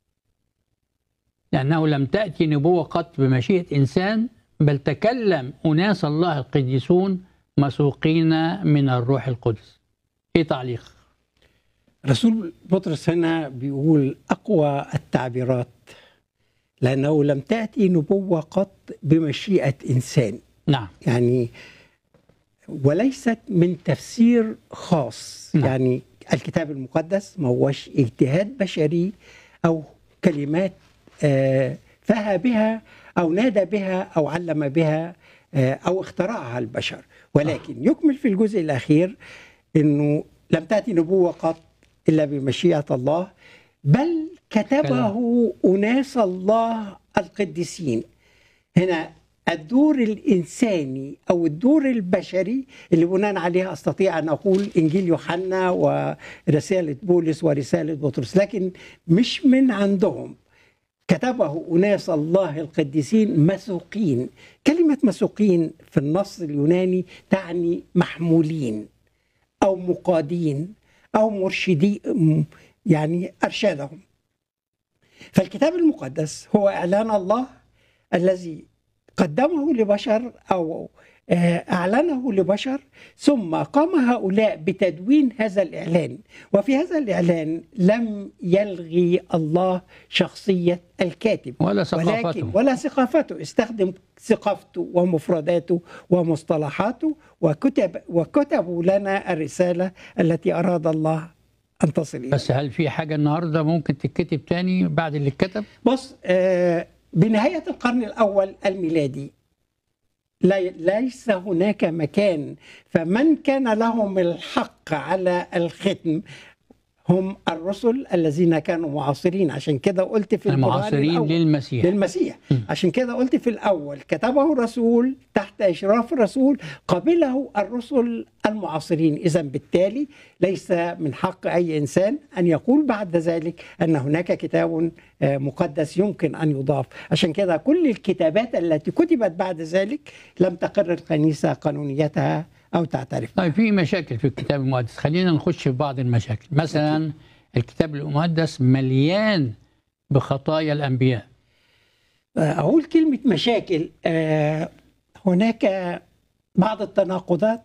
لانه لم تاتي نبوه قط بمشيئه انسان بل تكلم اناس الله القديسون مسوقين من الروح القدس ايه تعليق رسول بطرس هنا بيقول أقوى التعبيرات لأنه لم تأتي نبوة قط بمشيئة إنسان نعم يعني وليست من تفسير خاص نعم. يعني الكتاب المقدس ما هوش اجتهاد بشري أو كلمات آه، فها بها أو نادى بها أو علم بها آه، أو اخترعها البشر ولكن يكمل في الجزء الأخير أنه لم تأتي نبوة قط إلا بمشيئة الله بل كتبه أناس الله القديسين هنا الدور الإنساني أو الدور البشري اللي بناء عليها أستطيع أن أقول إنجيل يوحنا ورسالة بولس ورسالة بطرس لكن مش من عندهم كتبه أناس الله القديسين مسوقين كلمة مسوقين في النص اليوناني تعني محمولين أو مقادين أو مرشدين يعني أرشادهم فالكتاب المقدس هو إعلان الله الذي قدمه لبشر أو آه، أعلنه لبشر ثم قام هؤلاء بتدوين هذا الإعلان وفي هذا الإعلان لم يلغي الله شخصية الكاتب ولا ولكن ثقافته ولا ثقافته استخدم ثقافته ومفرداته ومصطلحاته وكتب وكتبوا لنا الرسالة التي أراد الله أن تصل إلينا بس هل في حاجه النهارده ممكن تتكتب تاني بعد اللي اتكتب بص آه، بنهاية القرن الأول الميلادي لا- ليس هناك مكان فمن كان لهم الحق على الختم هم الرسل الذين كانوا معاصرين عشان كده قلت في القرآن المعاصرين الأول للمسيح للمسيح م. عشان كده قلت في الأول كتبه رسول تحت إشراف الرسول قبله الرسل المعاصرين إذا بالتالي ليس من حق أي إنسان أن يقول بعد ذلك أن هناك كتاب آه، مقدس يمكن أن يضاف عشان كده كل الكتابات التي كتبت بعد ذلك لم تقر الكنيسة قانونيتها أو تعترف طيب في مشاكل في الكتاب المقدس خلينا نخش في بعض المشاكل مثلا الكتاب المقدس مليان بخطايا الانبياء أقول كلمة مشاكل آه، هناك بعض التناقضات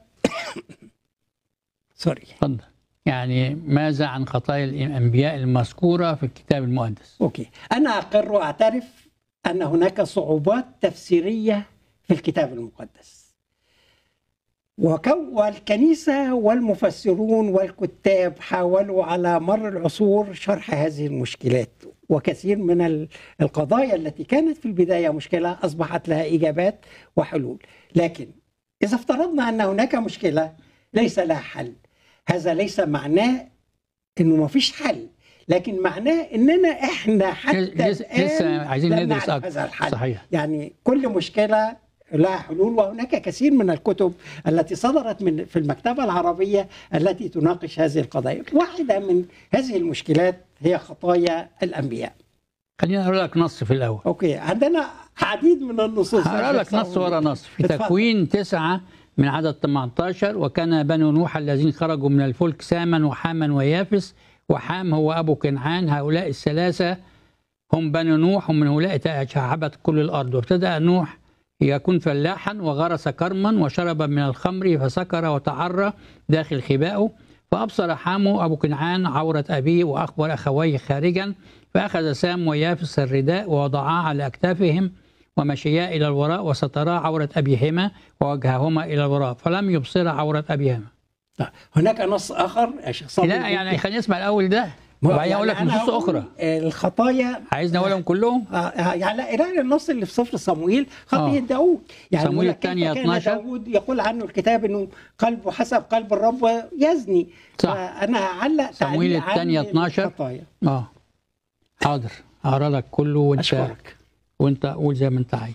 سوري اتفضل يعني ماذا عن خطايا الانبياء المذكوره في الكتاب المقدس أوكي أنا أقر وأعترف أن هناك صعوبات تفسيرية في الكتاب المقدس وكو- والكنيسة والمفسرون والكتاب حاولوا على مر العصور شرح هذه المشكلات وكثير من ال- القضايا التي كانت في البداية مشكلة أصبحت لها إجابات وحلول لكن إذا افترضنا أن هناك مشكلة ليس لها حل هذا ليس معناه أنه ما فيش حل لكن معناه أننا إحنا حتى لسه, الآن لسه عايزين لم ندرس نعرف اكتر هذا الحل صحيح يعني كل مشكلة لها حلول وهناك كثير من الكتب التي صدرت من في المكتبة العربية التي تناقش هذه القضايا واحدة من هذه المشكلات هي خطايا الأنبياء خلينا اقول لك نص في الاول أوكي عندنا عديد من النصوص هقرا لك نص ورا نص في اتفضل. تكوين تسعة من عدد 18 وكان بنو نوح الذين خرجوا من الفلك ساما وحاما ويافس وحام هو أبو كنعان هؤلاء الثلاثة هم بنو نوح ومن هؤلاء تشعبت كل الأرض وابتدأ نوح يكون فلاحا وغرس كرما وشرب من الخمر فسكر وتعرى داخل خبائه فأبصر حامو أبو كنعان عورة أبيه وأخبر أخويه خارجا فأخذ سام ويافس الرداء ووضعاه على أكتافهم ومشيا إلى الوراء وسترا عورة أبيهما ووجههما إلى الوراء فلم يبصر عورة أبيهما هناك نص آخر يا شيخ صابر لا يعني خلينا نسمع الأول ده ما- وبعدين أقول لك يعني أنا نصوص هقول أخرى الخطايا عايز نقولهم كلهم آه، آه، يعني لا قراءة النص اللي في سفر صمويل خطية آه. داوود يعني صمويل هناك كيف الثانية كان 12. داوود يقول عنه الكتاب انه قلبه حسب قلب الرب يزني صح. فانا هعلق صمويل تعليق عن الثانية 12. الخطايا. اه حاضر هقرا لك كله وانت اشكرك وانت قول زي ما انت عايز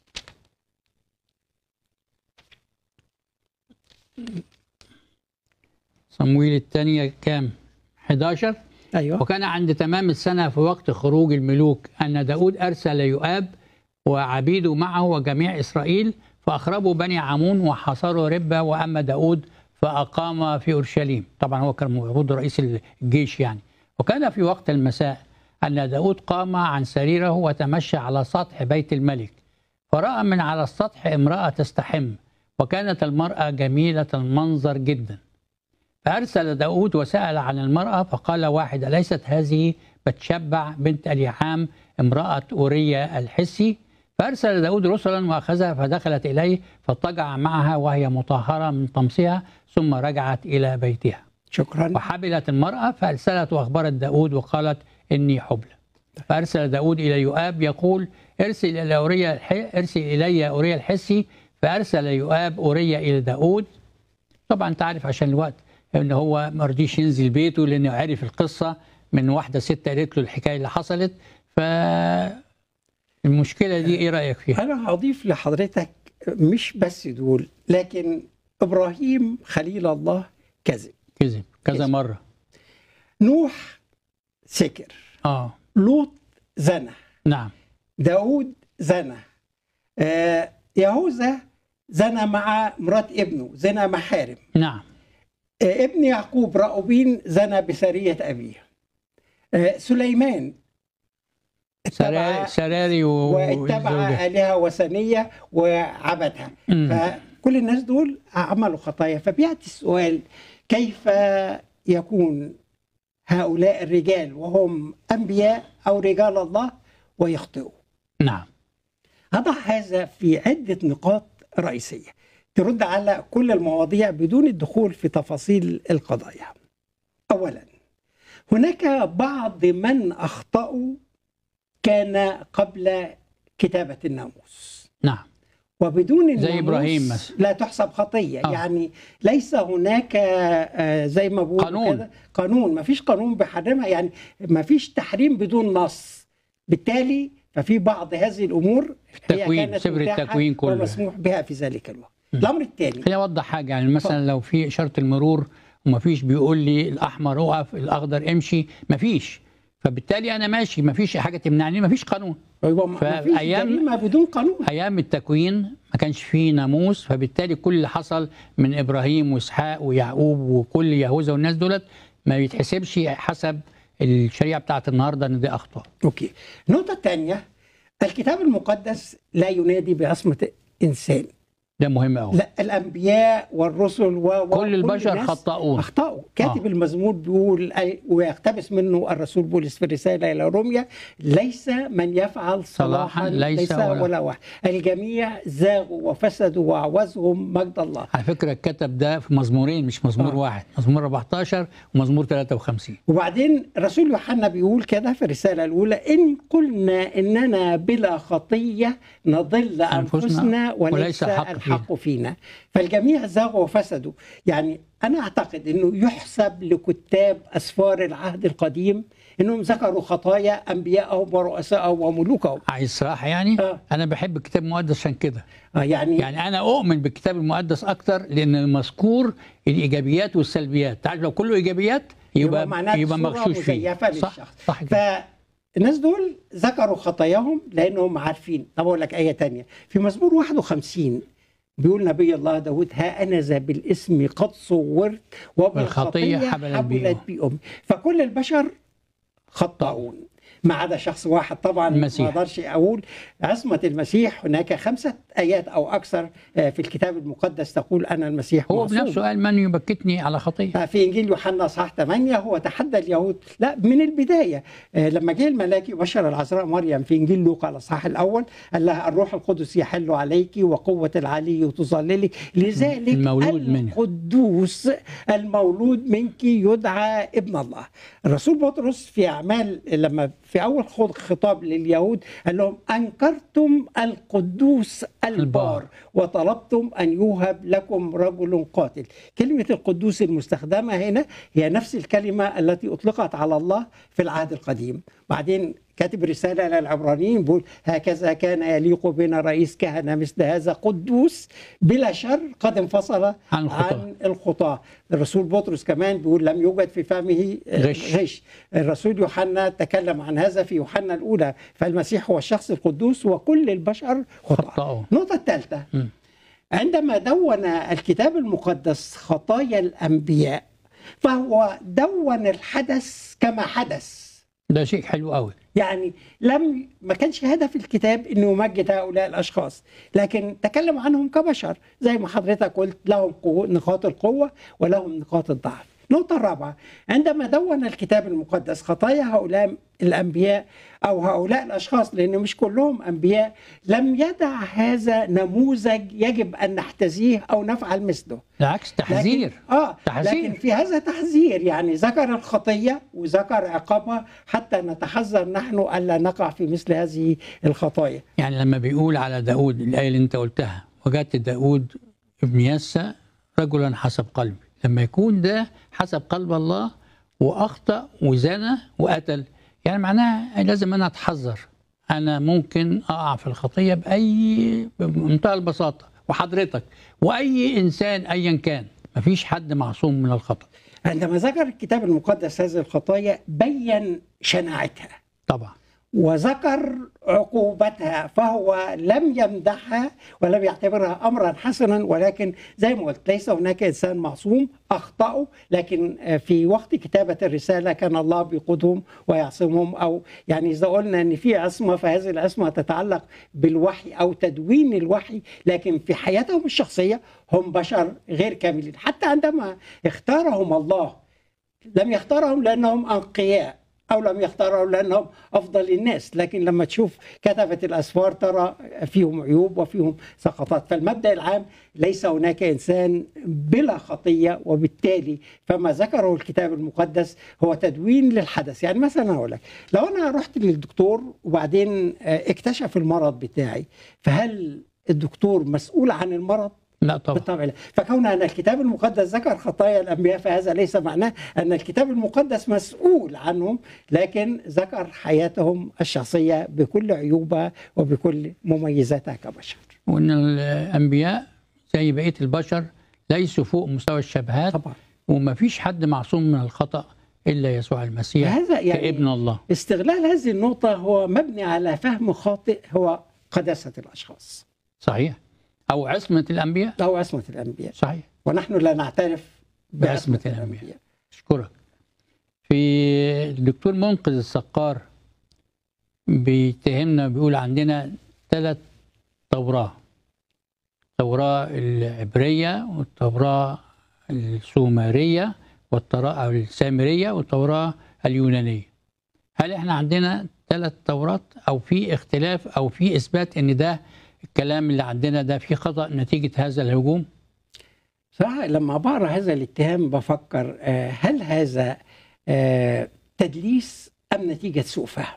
صمويل الثانية كام 11 ايوه وكان عند تمام السنة في وقت خروج الملوك أن داود أرسل يؤاب وعبيده معه وجميع إسرائيل فأخربوا بني عمون وحاصروا ربة وأما داود فأقام في أورشليم طبعا هو كان المفروض رئيس الجيش يعني وكان في وقت المساء أن داود قام عن سريره وتمشى على سطح بيت الملك فرأى من على السطح امرأة تستحم وكانت المرأة جميلة المنظر جدا فأرسل داود وسأل عن المرأة فقال واحد أليست هذه بتشبع بنت أليحام امرأة أوريا الحسي فأرسل داود رسلا وأخذها فدخلت إليه فاضطجع معها وهي مطهرة من طمسها ثم رجعت إلى بيتها شكرا وحبلت المرأة فأرسلت وأخبرت داود وقالت إني حبلى فأرسل داود إلى يؤاب يقول ارسل إلى أوريا الح... ارسل إلي أوريا الحسي فأرسل يؤاب أوريا إلى داود طبعا أنت عارف عشان الوقت إن هو ما رضيش ينزل بيته لأنه عرف القصة من واحدة ست قالت له الحكاية اللي حصلت ف المشكلة دي إيه رأيك فيها؟ انا هضيف لحضرتك مش بس دول لكن ابراهيم خليل الله كذب كذب كذا كذب. مرة نوح سكر آه لوط زنى نعم داود زنى آه يهوذا زنى مع مرات ابنه زنى محارم نعم آه ابن يعقوب راؤوبين زنى بسرية أبيه آه سليمان سراري, اتبع سراري و... واتبع وزوجها. آلهة وثنية وعبدها مم. فكل الناس دول عملوا خطايا فبيأتي السؤال كيف يكون هؤلاء الرجال وهم أنبياء أو رجال الله ويخطئوا نعم أضع هذا في عدة نقاط رئيسية ترد على كل المواضيع بدون الدخول في تفاصيل القضايا أولا هناك بعض من أخطأوا كان قبل كتابة الناموس نعم وبدون زي الناموس إبراهيم مثلا. لا تحسب خطيه آه. يعني ليس هناك آه، زي ما بقول قانون. كده قانون ما فيش قانون بيحرمها يعني ما فيش تحريم بدون نص بالتالي ففي بعض هذه الامور هي التكوين، كانت سفر متاحة التكوين كله. ومسموح بها في ذلك الوقت الامر الثاني خليني اوضح حاجه يعني مثلا لو في اشاره المرور ومفيش بيقول لي الاحمر اقف الاخضر امشي مفيش فبالتالي انا ماشي مفيش حاجه تمنعني مفيش قانون يبقى ما فيش فأيام- جريمه بدون قانون ايام التكوين ما كانش فيه ناموس فبالتالي كل اللي حصل من ابراهيم واسحاق ويعقوب وكل يهوذا والناس دولت ما بيتحسبش حسب الشريعه بتاعت النهارده ان دي اخطاء اوكي النقطه الثانيه الكتاب المقدس لا ينادي بعصمه انسان ده مهم قوي لا الانبياء والرسل و و- كل البشر الناس خطاؤون. اخطاوا كاتب آه. المزمور بيقول أي- ويقتبس منه الرسول بولس في الرساله الى روميا ليس من يفعل صلاحا صلاحاً ليس ليس ولا- ولا, واحد الجميع زاغوا وفسدوا وعوزهم مجد الله على فكره الكتب ده في مزمورين مش مزمور آه. واحد مزمور 14 ومزمور 53 وبعدين رسول يوحنا بيقول كده في الرسالة الأولى إن قلنا إننا بلا خطية نضل أنفسنا أنفسنا وليس, وليس الحق الحق فينا فالجميع زاغوا وفسدوا يعني أنا أعتقد أنه يحسب لكتاب أسفار العهد القديم أنهم ذكروا خطايا أنبيائهم ورؤسائهم وملوكهم عايز صراحه يعني آه. انا بحب الكتاب المقدس عشان كده آه يعني, يعني يعني انا اؤمن بالكتاب المقدس اكتر لان المذكور الايجابيات والسلبيات تعرف لو كله ايجابيات يبقى معناه يبقى صورة مغشوش فيه مزيفة صح للشخص. صح كده فالناس دول ذكروا خطاياهم لانهم عارفين طب اقول لك ايه تانية في مزمور 51 بيقول نبي الله داود ها انا ذا بالاسم قد صورت والخطية وبالخطيه حبلت بي حبلت بي امي فكل البشر خطاؤون ما عدا شخص واحد طبعا المسيح. ما اقدرش اقول عصمه المسيح هناك خمسه ايات او اكثر آه، في الكتاب المقدس تقول انا المسيح هو معصوم. بنفسه قال من يبكتني على خطيه في انجيل يوحنا اصحاح 8 هو تحدى اليهود لا من البدايه آه، لما جه الملاك يبشر العذراء مريم في انجيل لوقا الاصحاح الاول قال لها الروح القدس يحل عليك وقوه العلي تظللك لذلك المولود منه. القدوس المولود منك يدعى ابن الله الرسول بطرس في اعمال لما في اول خط- خطاب لليهود قال لهم انكرتم القدوس البار البار. وطلبتم ان يوهب لكم رجل قاتل كلمه القدوس المستخدمه هنا هي نفس الكلمه التي اطلقت على الله في العهد القديم بعدين كاتب رسالة للعبرانيين بيقول هكذا كان يليق بنا رئيس كهنة مثل هذا قدوس بلا شر قد انفصل عن الخطاة. عن الخطاة الرسول بطرس كمان بيقول لم يوجد في فمه آه، غش. غش الرسول يوحنا تكلم عن هذا في يوحنا الأولى فالمسيح هو الشخص القدوس وكل البشر خطأ خطأوا. النقطة الثالثة مم. عندما دون الكتاب المقدس خطايا الأنبياء فهو دون الحدث كما حدث ده شيء حلو قوي يعني لم ما كانش هدف الكتاب انه يمجد هؤلاء الاشخاص لكن تكلم عنهم كبشر زي ما حضرتك قلت لهم قوة نقاط القوه ولهم نقاط الضعف النقطة الرابعة عندما دون الكتاب المقدس خطايا هؤلاء الأنبياء أو هؤلاء الأشخاص لأن مش كلهم أنبياء لم يدع هذا نموذج يجب أن نحتذيه أو نفعل مثله بالعكس تحذير لكن اه تحذير. لكن في هذا تحذير يعني ذكر الخطيه وذكر عقابها حتى نتحذر نحن الا نقع في مثل هذه الخطايا يعني لما بيقول على داود الآية اللي أنت قلتها وجدت داود ابن يسى رجلا حسب قلبي لما يكون ده حسب قلب الله وأخطأ وزنى وقتل يعني معناها لازم أنا أتحذر أنا ممكن أقع في الخطية بأي بمنتهى البساطة وحضرتك وأي إنسان أيا كان مفيش حد معصوم من الخطأ عندما ذكر الكتاب المقدس هذه الخطايا بين شناعتها طبعا وذكر عقوبتها فهو لم يمدحها ولم يعتبرها امرا حسنا ولكن زي ما قلت ليس هناك انسان معصوم اخطاوا لكن في وقت كتابه الرساله كان الله بيقودهم ويعصمهم او يعني اذا قلنا ان في عصمه فهذه العصمه تتعلق بالوحي او تدوين الوحي لكن في حياتهم الشخصيه هم بشر غير كاملين حتى عندما اختارهم الله لم يختارهم لانهم انقياء او لم يختاروا لانهم افضل الناس لكن لما تشوف كتبه الاسفار ترى فيهم عيوب وفيهم سقطات فالمبدا العام ليس هناك انسان بلا خطيه وبالتالي فما ذكره الكتاب المقدس هو تدوين للحدث يعني مثلا اقول لك لو انا رحت للدكتور وبعدين اكتشف المرض بتاعي فهل الدكتور مسؤول عن المرض لا طبعا بالطبع لا فكون ان الكتاب المقدس ذكر خطايا الانبياء فهذا ليس معناه ان الكتاب المقدس مسؤول عنهم لكن ذكر حياتهم الشخصيه بكل عيوبها وبكل مميزاتها كبشر وان الانبياء زي بقيه البشر ليسوا فوق مستوى الشبهات طبعا وما فيش حد معصوم من الخطا الا يسوع المسيح هذا يعني كابن الله استغلال هذه النقطه هو مبني على فهم خاطئ هو قداسه الاشخاص صحيح او عصمه الانبياء او عصمه الانبياء صحيح ونحن لا نعترف بعصمة الأنبياء. اشكرك في الدكتور منقذ السقار بيتهمنا بيقول عندنا ثلاث توراة التوراة العبرية والتوراة السومرية والتوراة أو السامرية والتوراة اليونانية هل احنا عندنا ثلاث تورات أو في اختلاف أو في إثبات إن ده الكلام اللي عندنا ده فيه خطأ نتيجة هذا الهجوم؟ صراحة لما بقرا هذا الاتهام بفكر آه، هل هذا آه، تدليس ام نتيجه سوء فهم؟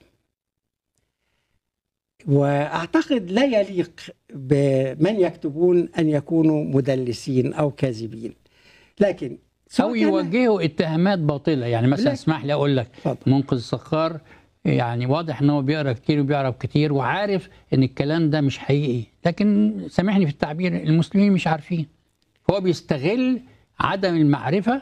واعتقد لا يليق بمن يكتبون ان يكونوا مدلسين او كاذبين. لكن سواء أو كان- يوجهوا اتهامات باطلة يعني مثلا لا. اسمح لي أقول لك اتفضل. منقذ الصخار يعني واضح ان هو بيقرا كتير وبيعرف كتير وعارف ان الكلام ده مش حقيقي لكن سامحني في التعبير المسلمين مش عارفين هو بيستغل عدم المعرفه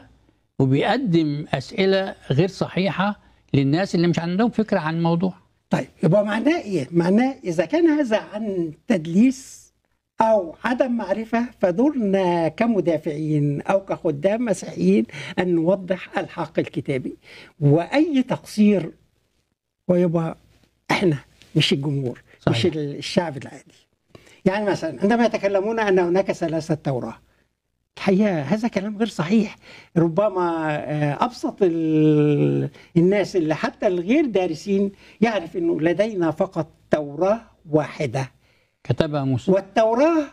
وبيقدم اسئله غير صحيحه للناس اللي مش عندهم فكره عن الموضوع طيب يبقى معناه ايه؟ معناه اذا كان هذا عن تدليس او عدم معرفه فدورنا كمدافعين او كخدام مسيحيين ان نوضح الحق الكتابي واي تقصير ويبقى احنا مش الجمهور صحيح. مش الشعب العادي يعني مثلا عندما يتكلمون ان هناك ثلاثه توراه الحقيقه هذا كلام غير صحيح ربما آه، ابسط ال- الناس اللي حتى الغير دارسين يعرف انه لدينا فقط توراه واحده كتبها موسى والتوراه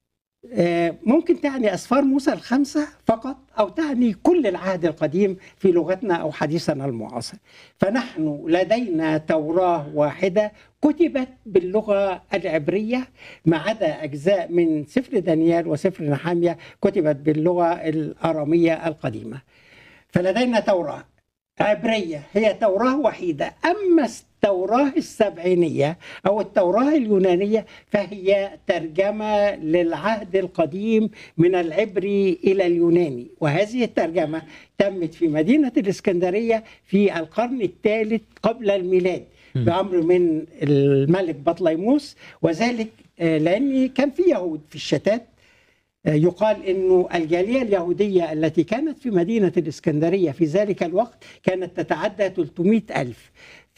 آه، ممكن تعني اسفار موسى الخمسه فقط او تعني كل العهد القديم في لغتنا او حديثنا المعاصر فنحن لدينا توراه واحده كتبت باللغه العبريه ما عدا اجزاء من سفر دانيال وسفر نحاميه كتبت باللغه الاراميه القديمه فلدينا توراه عبرية هي توراة وحيدة أما التوراة السبعينية أو التوراة اليونانية فهي ترجمة للعهد القديم من العبري إلى اليوناني وهذه الترجمة تمت في مدينة الإسكندرية في القرن الثالث قبل الميلاد بأمر من الملك بطليموس وذلك آه، لأن كان في يهود في الشتات يقال انه الجاليه اليهوديه التي كانت في مدينه الاسكندريه في ذلك الوقت كانت تتعدى 300 الف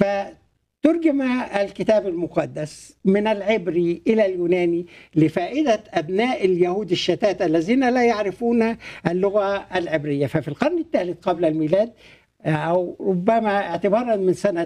فترجم الكتاب المقدس من العبري الى اليوناني لفائده ابناء اليهود الشتات الذين لا يعرفون اللغه العبريه ففي القرن الثالث قبل الميلاد أو ربما اعتبارا من سنة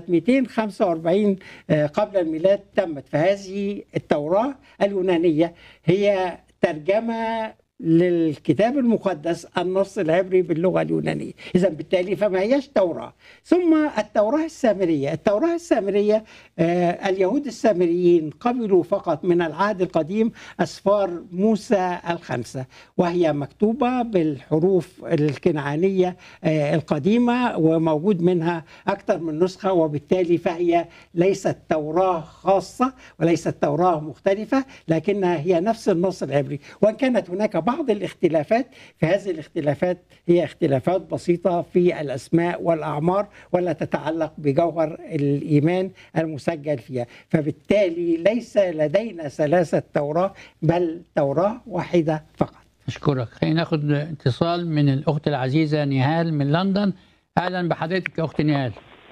245 قبل الميلاد تمت فهذه التوراة اليونانية هي ترجمة للكتاب المقدس النص العبري باللغة اليونانية إذا بالتالي فما هيش توراة ثم التوراة السامرية التوراة السامرية آه اليهود السامريين قبلوا فقط من العهد القديم أسفار موسى الخمسة وهي مكتوبة بالحروف الكنعانية آه القديمة وموجود منها أكثر من نسخة وبالتالي فهي ليست توراة خاصة وليست توراة مختلفة لكنها هي نفس النص العبري وإن كانت هناك بعض الاختلافات فهذه الاختلافات هي اختلافات بسيطة في الأسماء والأعمار ولا تتعلق بجوهر الإيمان المسجل فيها فبالتالي ليس لدينا ثلاثة توراة بل توراة واحدة فقط اشكرك خلينا ناخد اتصال من الاخت العزيزه نهال من لندن اهلا بحضرتك يا اخت نهال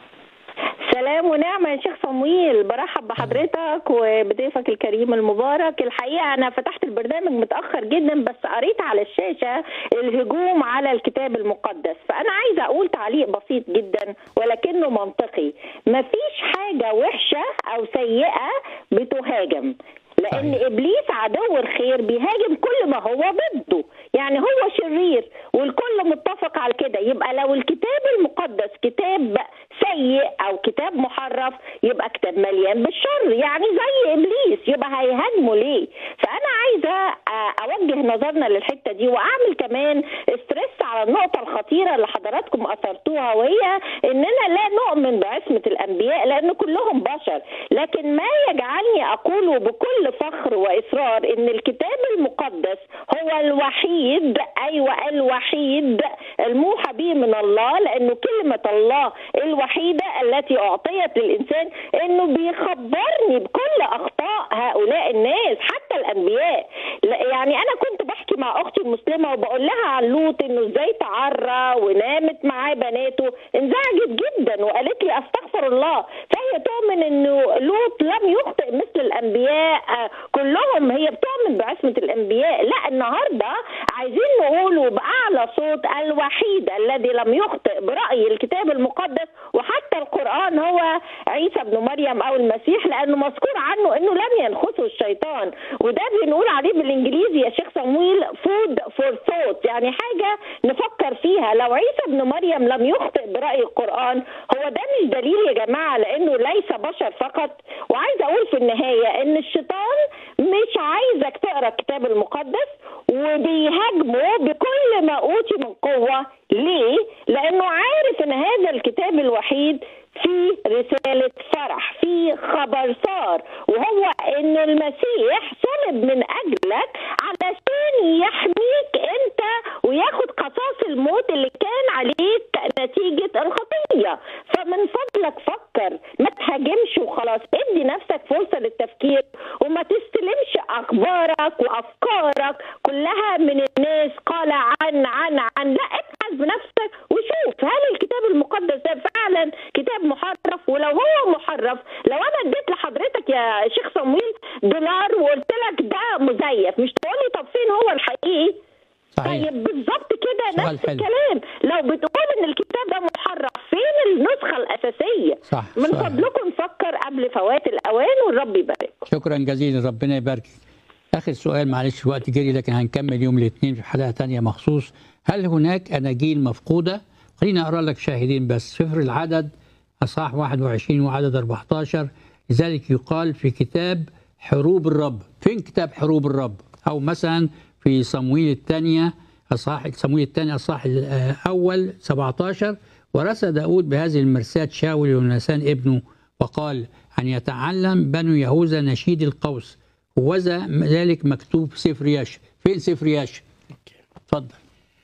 سلام ونعمة يا شيخ صمويل برحب بحضرتك وبضيفك الكريم المبارك الحقيقة أنا فتحت البرنامج متأخر جدا بس قريت على الشاشة الهجوم على الكتاب المقدس فأنا عايزة أقول تعليق بسيط جدا ولكنه منطقي مفيش حاجة وحشة أو سيئة بتهاجم لان صحيح. ابليس عدو الخير بيهاجم كل ما هو ضده يعني هو شرير والكل متفق على كده يبقى لو الكتاب المقدس كتاب سيء او كتاب محرف يبقى كتاب مليان بالشر يعني زي ابليس يبقى هيهاجمه ليه فانا عايزه آه، اوجه نظرنا للحته دي واعمل كمان ستريس على النقطه الخطيره اللي حضراتكم اثرتوها وهي اننا لا نؤمن بعصمه الانبياء لان كلهم بشر لكن ما يجعلني اقول بكل فخر واصرار ان الكتاب المقدس هو الوحيد ايوه الوحيد الموحى به من الله لانه كلمه الله الوحيده التي اعطيت للانسان انه بيخبرني بكل اخطاء هؤلاء الناس حتى الانبياء لا- يعني انا كنت بحكي مع اختي المسلمه وبقول لها عن لوط انه ازاي تعرى ونامت معاه بناته انزعجت جدا وقالت لي استغفر الله فهي تؤمن انه لوط لم يخطئ مثل الانبياء آه، كلهم هي بتؤمن بعصمه الانبياء لا النهارده عايزين نقوله باعلى صوت الوحيد الذي لم يخطئ براي الكتاب المقدس وحتى القران هو عيسى ابن مريم او المسيح لانه مذكور عنه انه لم ينخسه الشيطان وده بنقول عليه بالانجليزي يا شيخ صمويل فود فور ثوت يعني حاجه نفكر فيها لو عيسى ابن مريم لم يخطئ براي القران هو ده مش دليل يا جماعه لانه ليس بشر فقط وعايزه اقول في النهايه ان الشيطان مش عايزك تقرا الكتاب المقدس وبيهاجمه بكل ما اوتي من قوه ليه؟ لانه عارف ان هذا الكتاب الوحيد في رسالة فرح في خبر صار وهو ان المسيح صلب من اجلك علشان يحميك انت وياخد قصاص الموت اللي كان عليك نتيجة الخطية فمن فضلك فكر ما تهاجمش وخلاص ادي نفسك فرصة للتفكير وما تستلمش اخبارك وافكارك كلها من الناس قال عن عن عن لا ابحث بنفسك وشوف هل الكتاب المقدس ده فعلا كتاب محرف ولو هو محرف لو انا اديت لحضرتك يا شيخ صمويل دولار وقلت لك ده مزيف مش تقول لي طب فين هو الحقيقي صحيح طيب بالظبط كده سؤال نفس حلو. الكلام لو بتقول ان الكتاب ده محرف فين النسخه الاساسيه صح من سؤال. فضلكم نفكر قبل فوات الاوان والرب يبارك شكرا جزيلا ربنا يبارك اخر سؤال معلش الوقت جري لكن هنكمل يوم الاثنين في حلقه تانية مخصوص هل هناك اناجيل مفقوده خليني اقرا لك شاهدين بس سفر العدد اصحاح 21 وعدد 14 لذلك يقال في كتاب حروب الرب فين كتاب حروب الرب او مثلا في صمويل الثانيه اصحاح صمويل الثاني اصحاح الاول 17 ورث داود بهذه المرساة شاول يونسان ابنه وقال أن يتعلم بنو يهوذا نشيد القوس وذا ذلك مكتوب في سفر ياش فين سفر ياش اتفضل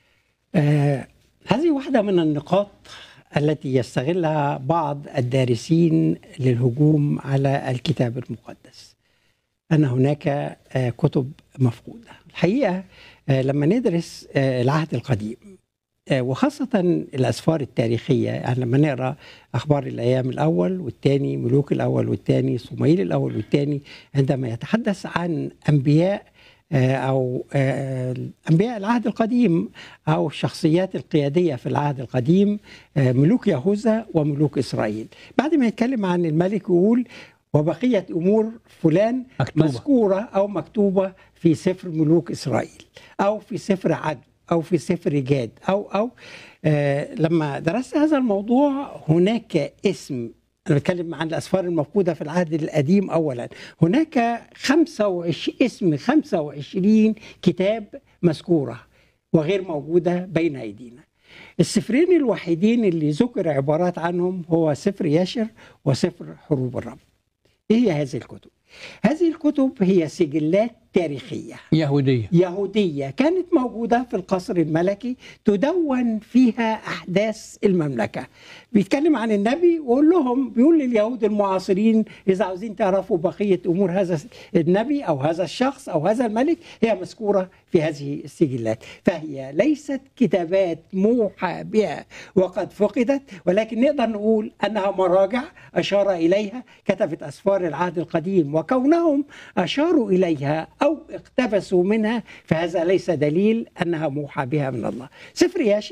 آه هذه واحدة من النقاط التي يستغلها بعض الدارسين للهجوم على الكتاب المقدس أن هناك آه كتب مفقودة الحقيقة آه لما ندرس آه العهد القديم آه وخاصة الأسفار التاريخية يعني لما نقرأ أخبار الأيام الأول والثاني ملوك الأول والثاني صموئيل الأول والثاني عندما يتحدث عن أنبياء او انبياء العهد القديم او الشخصيات القياديه في العهد القديم ملوك يهوذا وملوك اسرائيل بعد ما يتكلم عن الملك يقول وبقيه امور فلان مكتوبة. مذكوره او مكتوبه في سفر ملوك اسرائيل او في سفر عدل او في سفر جاد او او آه لما درست هذا الموضوع هناك اسم أنا بتكلم عن الأسفار المفقودة في العهد القديم أولا هناك 25 اسم 25 كتاب مذكورة وغير موجودة بين أيدينا السفرين الوحيدين اللي ذكر عبارات عنهم هو سفر ياشر وسفر حروب الرب إيه هي هذه الكتب؟ هذه الكتب هي سجلات تاريخية يهودية يهودية كانت موجودة في القصر الملكي تدون فيها أحداث المملكة بيتكلم عن النبي ويقول لهم بيقول لليهود المعاصرين إذا عاوزين تعرفوا بقية أمور هذا النبي أو هذا الشخص أو هذا الملك هي مذكورة في هذه السجلات فهي ليست كتابات موحى بها وقد فقدت ولكن نقدر نقول أنها مراجع أشار إليها كتبت أسفار العهد القديم وكونهم أشاروا إليها أو اقتبسوا منها فهذا ليس دليل أنها موحى بها من الله سفر ياشر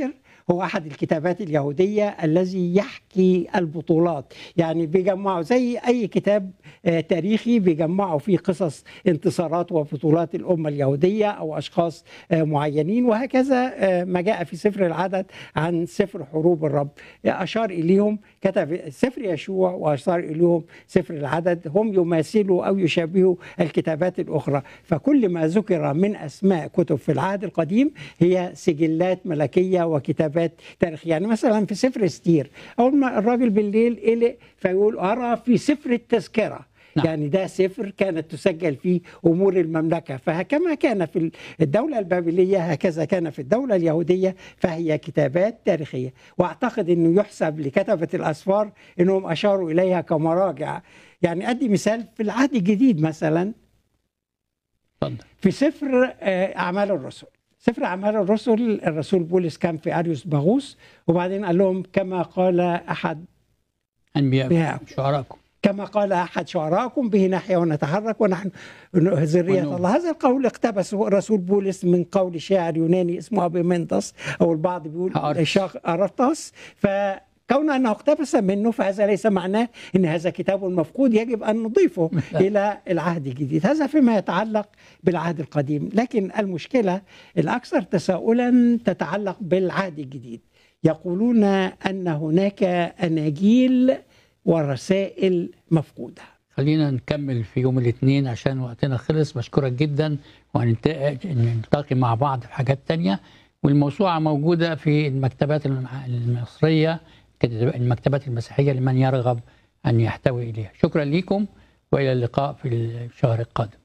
هو أحد الكتابات اليهودية الذي يحكي البطولات يعني بيجمعوا زي أي كتاب آه، تاريخي بيجمعوا فيه قصص انتصارات وبطولات الأمة اليهودية أو أشخاص آه، معينين وهكذا آه، ما جاء في سفر العدد عن سفر حروب الرب أشار إليهم كتب سفر يشوع وأشار إليهم سفر العدد هم يماثلوا أو يشابهوا الكتابات الأخرى فكل ما ذكر من أسماء كتب في العهد القديم هي سجلات ملكية وكتابات تاريخية يعني مثلا في سفر ستير أول ما الراجل بالليل قلق فيقول أرى في سفر التذكرة نعم. يعني ده سفر كانت تسجل فيه امور المملكه فكما كان في الدوله البابليه هكذا كان في الدوله اليهوديه فهي كتابات تاريخيه واعتقد انه يحسب لكتبه الاسفار انهم اشاروا اليها كمراجع يعني ادي مثال في العهد الجديد مثلا اتفضل في سفر آه، اعمال الرسل سفر اعمال الرسل الرسول بولس كان في اريوس باغوس وبعدين قال لهم كما قال احد انبياء بها. شعراءكم كما قال احد شعراءكم به نحيا ونتحرك ونحن ذريه ونؤمن. الله هذا القول اقتبسه الرسول بولس من قول شاعر يوناني اسمه ابيمنطس او البعض بيقول أرطس. شاخ ارطس فكون انه اقتبس منه فهذا ليس معناه ان هذا كتاب مفقود يجب ان نضيفه الى العهد الجديد هذا فيما يتعلق بالعهد القديم لكن المشكله الاكثر تساؤلا تتعلق بالعهد الجديد يقولون ان هناك اناجيل ورسائل مفقوده خلينا نكمل في يوم الاثنين عشان وقتنا خلص بشكرك جدا ونلتقي مع بعض في حاجات تانية والموسوعة موجودة في المكتبات الم- المصرية المكتبات المسيحية لمن يرغب أن يحتوي إليها شكرا لكم وإلى اللقاء في الشهر القادم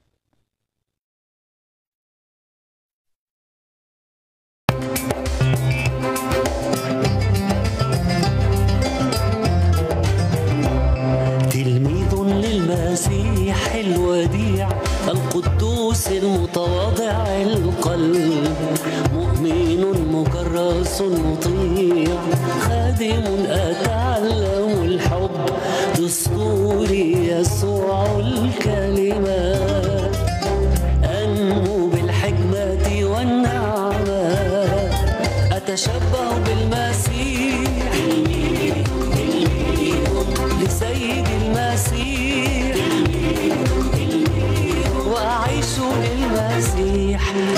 تلميذ للمسيح الوديع القدوس المتواضع القلب مؤمن مكرس مطيع خادم أتعلم الحب دستوري يسوع الكلمات أنمو بالحكمة والنعمة أتشبه بالمسيح لسيد المسيح وأعيش للمسيح